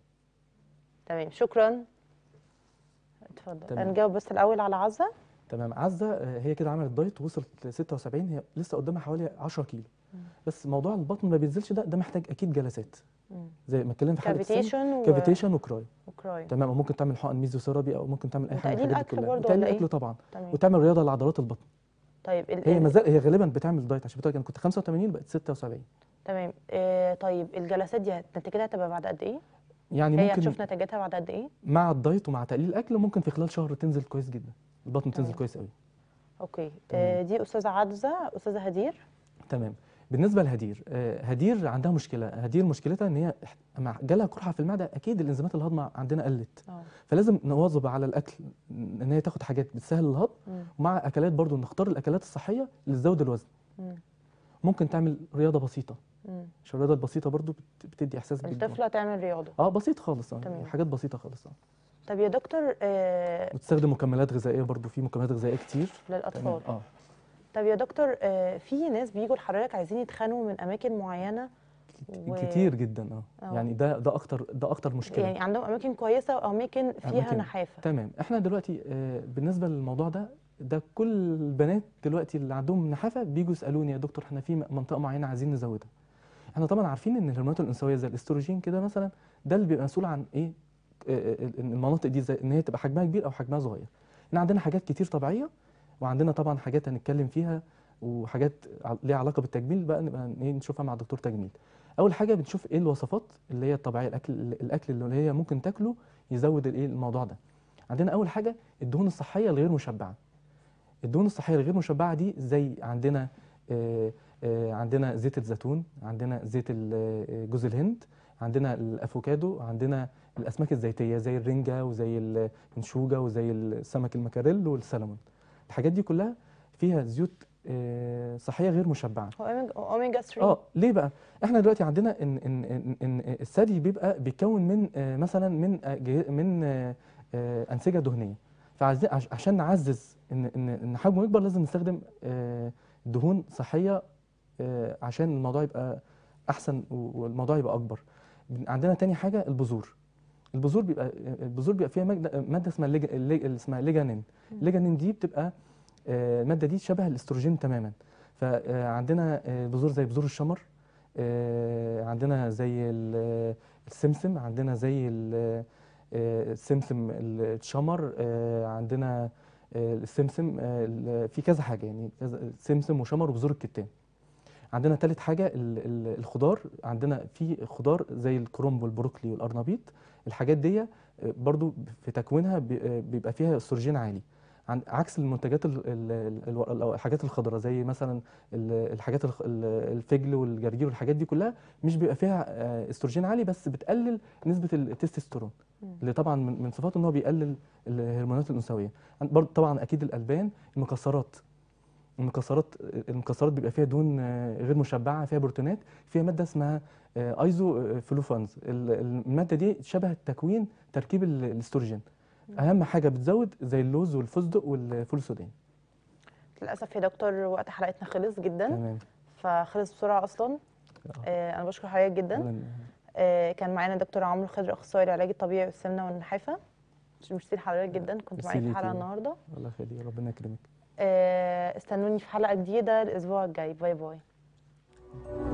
Speaker 1: تمام شكرا اتفضل
Speaker 2: تمام.
Speaker 1: هنجاوب بس الاول على عزه
Speaker 2: تمام عزه آه، هي كده عملت دايت وصلت ل 76 هي لسه قدامها حوالي 10 كيلو بس موضوع البطن ما بينزلش ده ده محتاج اكيد جلسات
Speaker 1: مم.
Speaker 2: زي ما اتكلمنا في حلقه السن
Speaker 1: كافيتيشن و...
Speaker 2: كافيتيشن وكراي
Speaker 1: وكراي
Speaker 2: تمام وممكن تعمل حقن ميزوثيرابي او ممكن تعمل اي حاجه من
Speaker 1: وتقليل
Speaker 2: الحاجات دي
Speaker 1: أكل
Speaker 2: كلها
Speaker 1: برضه
Speaker 2: وتقليل
Speaker 1: ولا إيه؟
Speaker 2: اكل طبعا
Speaker 1: تمام
Speaker 2: وتعمل رياضه لعضلات البطن
Speaker 1: طيب ال...
Speaker 2: هي
Speaker 1: ال-
Speaker 2: ما زال هي غالبا بتعمل دايت عشان بتقول لك انا كنت 85 بقت 76
Speaker 1: تمام آه طيب الجلسات دي هت- نتيجتها هتبقى بعد قد ايه؟
Speaker 2: يعني
Speaker 1: هي
Speaker 2: ممكن
Speaker 1: هتشوف نتيجتها بعد قد ايه؟
Speaker 2: مع الدايت ومع تقليل الاكل ممكن في خلال شهر تنزل كويس جدا البطن تنزل
Speaker 1: تمام.
Speaker 2: كويس قوي
Speaker 1: اوكي آه دي استاذه عزه استاذه هدير
Speaker 2: تمام بالنسبه لهدير آه، هدير عندها مشكله هدير مشكلتها ان هي اح- مع جالها قرحه في المعده اكيد الانزيمات الهضمه عندنا قلت
Speaker 1: اه
Speaker 2: فلازم نواظب على الاكل ان هي تاخد حاجات بتسهل الهضم
Speaker 1: مم.
Speaker 2: ومع اكلات برضو نختار الاكلات الصحيه اللي تزود الوزن
Speaker 1: مم.
Speaker 2: ممكن تعمل رياضه بسيطه
Speaker 1: مم.
Speaker 2: عشان الرياضه البسيطه برضو بت- بتدي احساس بالجوع.
Speaker 1: الطفله تعمل رياضه
Speaker 2: اه بسيط خالص اه
Speaker 1: تمام.
Speaker 2: حاجات بسيطه خالص اه
Speaker 1: طب يا دكتور آه
Speaker 2: وتستخدم مكملات غذائيه برضو في مكملات غذائيه كتير تمام
Speaker 1: للاطفال
Speaker 2: اه
Speaker 1: طب يا دكتور آه في ناس بيجوا لحضرتك عايزين يتخانقوا من اماكن معينه و-
Speaker 2: كتير جدا اه
Speaker 1: آه.
Speaker 2: يعني ده ده اكتر ده اكتر مشكله
Speaker 1: يعني عندهم اماكن كويسه واماكن فيها
Speaker 2: أماكن-
Speaker 1: نحافه
Speaker 2: تمام احنا دلوقتي آه، بالنسبه للموضوع ده ده كل البنات دلوقتي اللي عندهم نحافه بيجوا يسالوني يا دكتور احنا في منطقه معينه عايزين نزودها احنا طبعا عارفين ان الهرمونات الانثويه زي الاستروجين كده مثلا ده اللي بيبقى مسؤول عن ايه آه، آه، المناطق دي زي ان هي تبقى حجمها كبير او حجمها صغير احنا عندنا حاجات كتير طبيعيه وعندنا طبعا حاجات هنتكلم فيها وحاجات ع- ليها علاقه بالتجميل بقى نبقى إيه نشوفها مع دكتور تجميل اول حاجه بنشوف ايه الوصفات اللي هي الطبيعيه الاكل الاكل اللي هي ممكن تاكله يزود الايه الموضوع ده عندنا اول حاجه الدهون الصحيه الغير مشبعه الدهون الصحيه الغير مشبعه دي زي عندنا آه، آه، عندنا زيت الزيتون عندنا زيت ال- آه، جوز الهند عندنا الافوكادو عندنا الاسماك الزيتيه زي الرنجه وزي الانشوجه وزي السمك المكاريل والسلمون الحاجات دي كلها فيها زيوت آه، صحيه غير مشبعه
Speaker 1: هو أوميجا- اوميجا 3
Speaker 2: اه ليه بقى احنا دلوقتي عندنا ان ان ان, إن الثدي بيبقى بيتكون من آه، مثلا من آه، جه- من آه، آه، انسجه دهنيه فعايزين عش- عشان نعزز ان ان ان حجمه يكبر لازم نستخدم آه، دهون صحيه آه، عشان الموضوع يبقى احسن و- والموضوع يبقى اكبر عندنا تاني حاجه البذور البذور بيبقى البذور بيبقى فيها ماده ماده اسمها الليج- الليج- اسمها ليجانين الليجانين دي بتبقى آه، الماده دي شبه الاستروجين تماما فعندنا بذور زي بذور الشمر آه، عندنا زي ال- السمسم عندنا زي ال- آه، السمسم الشمر آه، عندنا آه، السمسم آه، ال- في كذا حاجه يعني كذا سمسم وشمر وبذور الكتان عندنا ثالث حاجه ال- ال- الخضار عندنا في خضار زي الكرنب والبروكلي والقرنبيط الحاجات دي آه، برضو في تكوينها بي- آه، بيبقى فيها استروجين عالي عن عكس المنتجات ال- ال- ال- ال- الحاجات الخضراء زي مثلا ال- الحاجات الخ- ال- الفجل والجرجير والحاجات دي كلها مش بيبقى فيها آه، استروجين عالي بس بتقلل نسبه التستوستيرون
Speaker 1: مم.
Speaker 2: اللي طبعا من من صفاته ان هو بيقلل الهرمونات الانثويه عن- برضه طبعا اكيد الالبان المكسرات المكسرات المكسرات بيبقى فيها دهون آه، غير مشبعه فيها بروتينات فيها ماده اسمها آه، ايزو آه، فلوفانز ال- الماده دي شبه التكوين تركيب ال- الاستروجين اهم حاجه بتزود زي اللوز والفستق والفول السوداني
Speaker 1: للاسف يا دكتور وقت حلقتنا خلص جدا
Speaker 2: تمام
Speaker 1: فخلص بسرعه اصلا آه، انا بشكر حضرتك جدا
Speaker 2: أهلاً.
Speaker 1: آه، كان معانا دكتور عمرو خضر اخصائي العلاج الطبيعي والسمنه والنحافه ميرسي لحضرتك جدا كنت
Speaker 2: ميرسي
Speaker 1: معايا في
Speaker 2: ليكي.
Speaker 1: الحلقه النهارده
Speaker 2: الله يخليك ربنا يكرمك
Speaker 1: آه، استنوني في حلقه جديده الاسبوع الجاي باي باي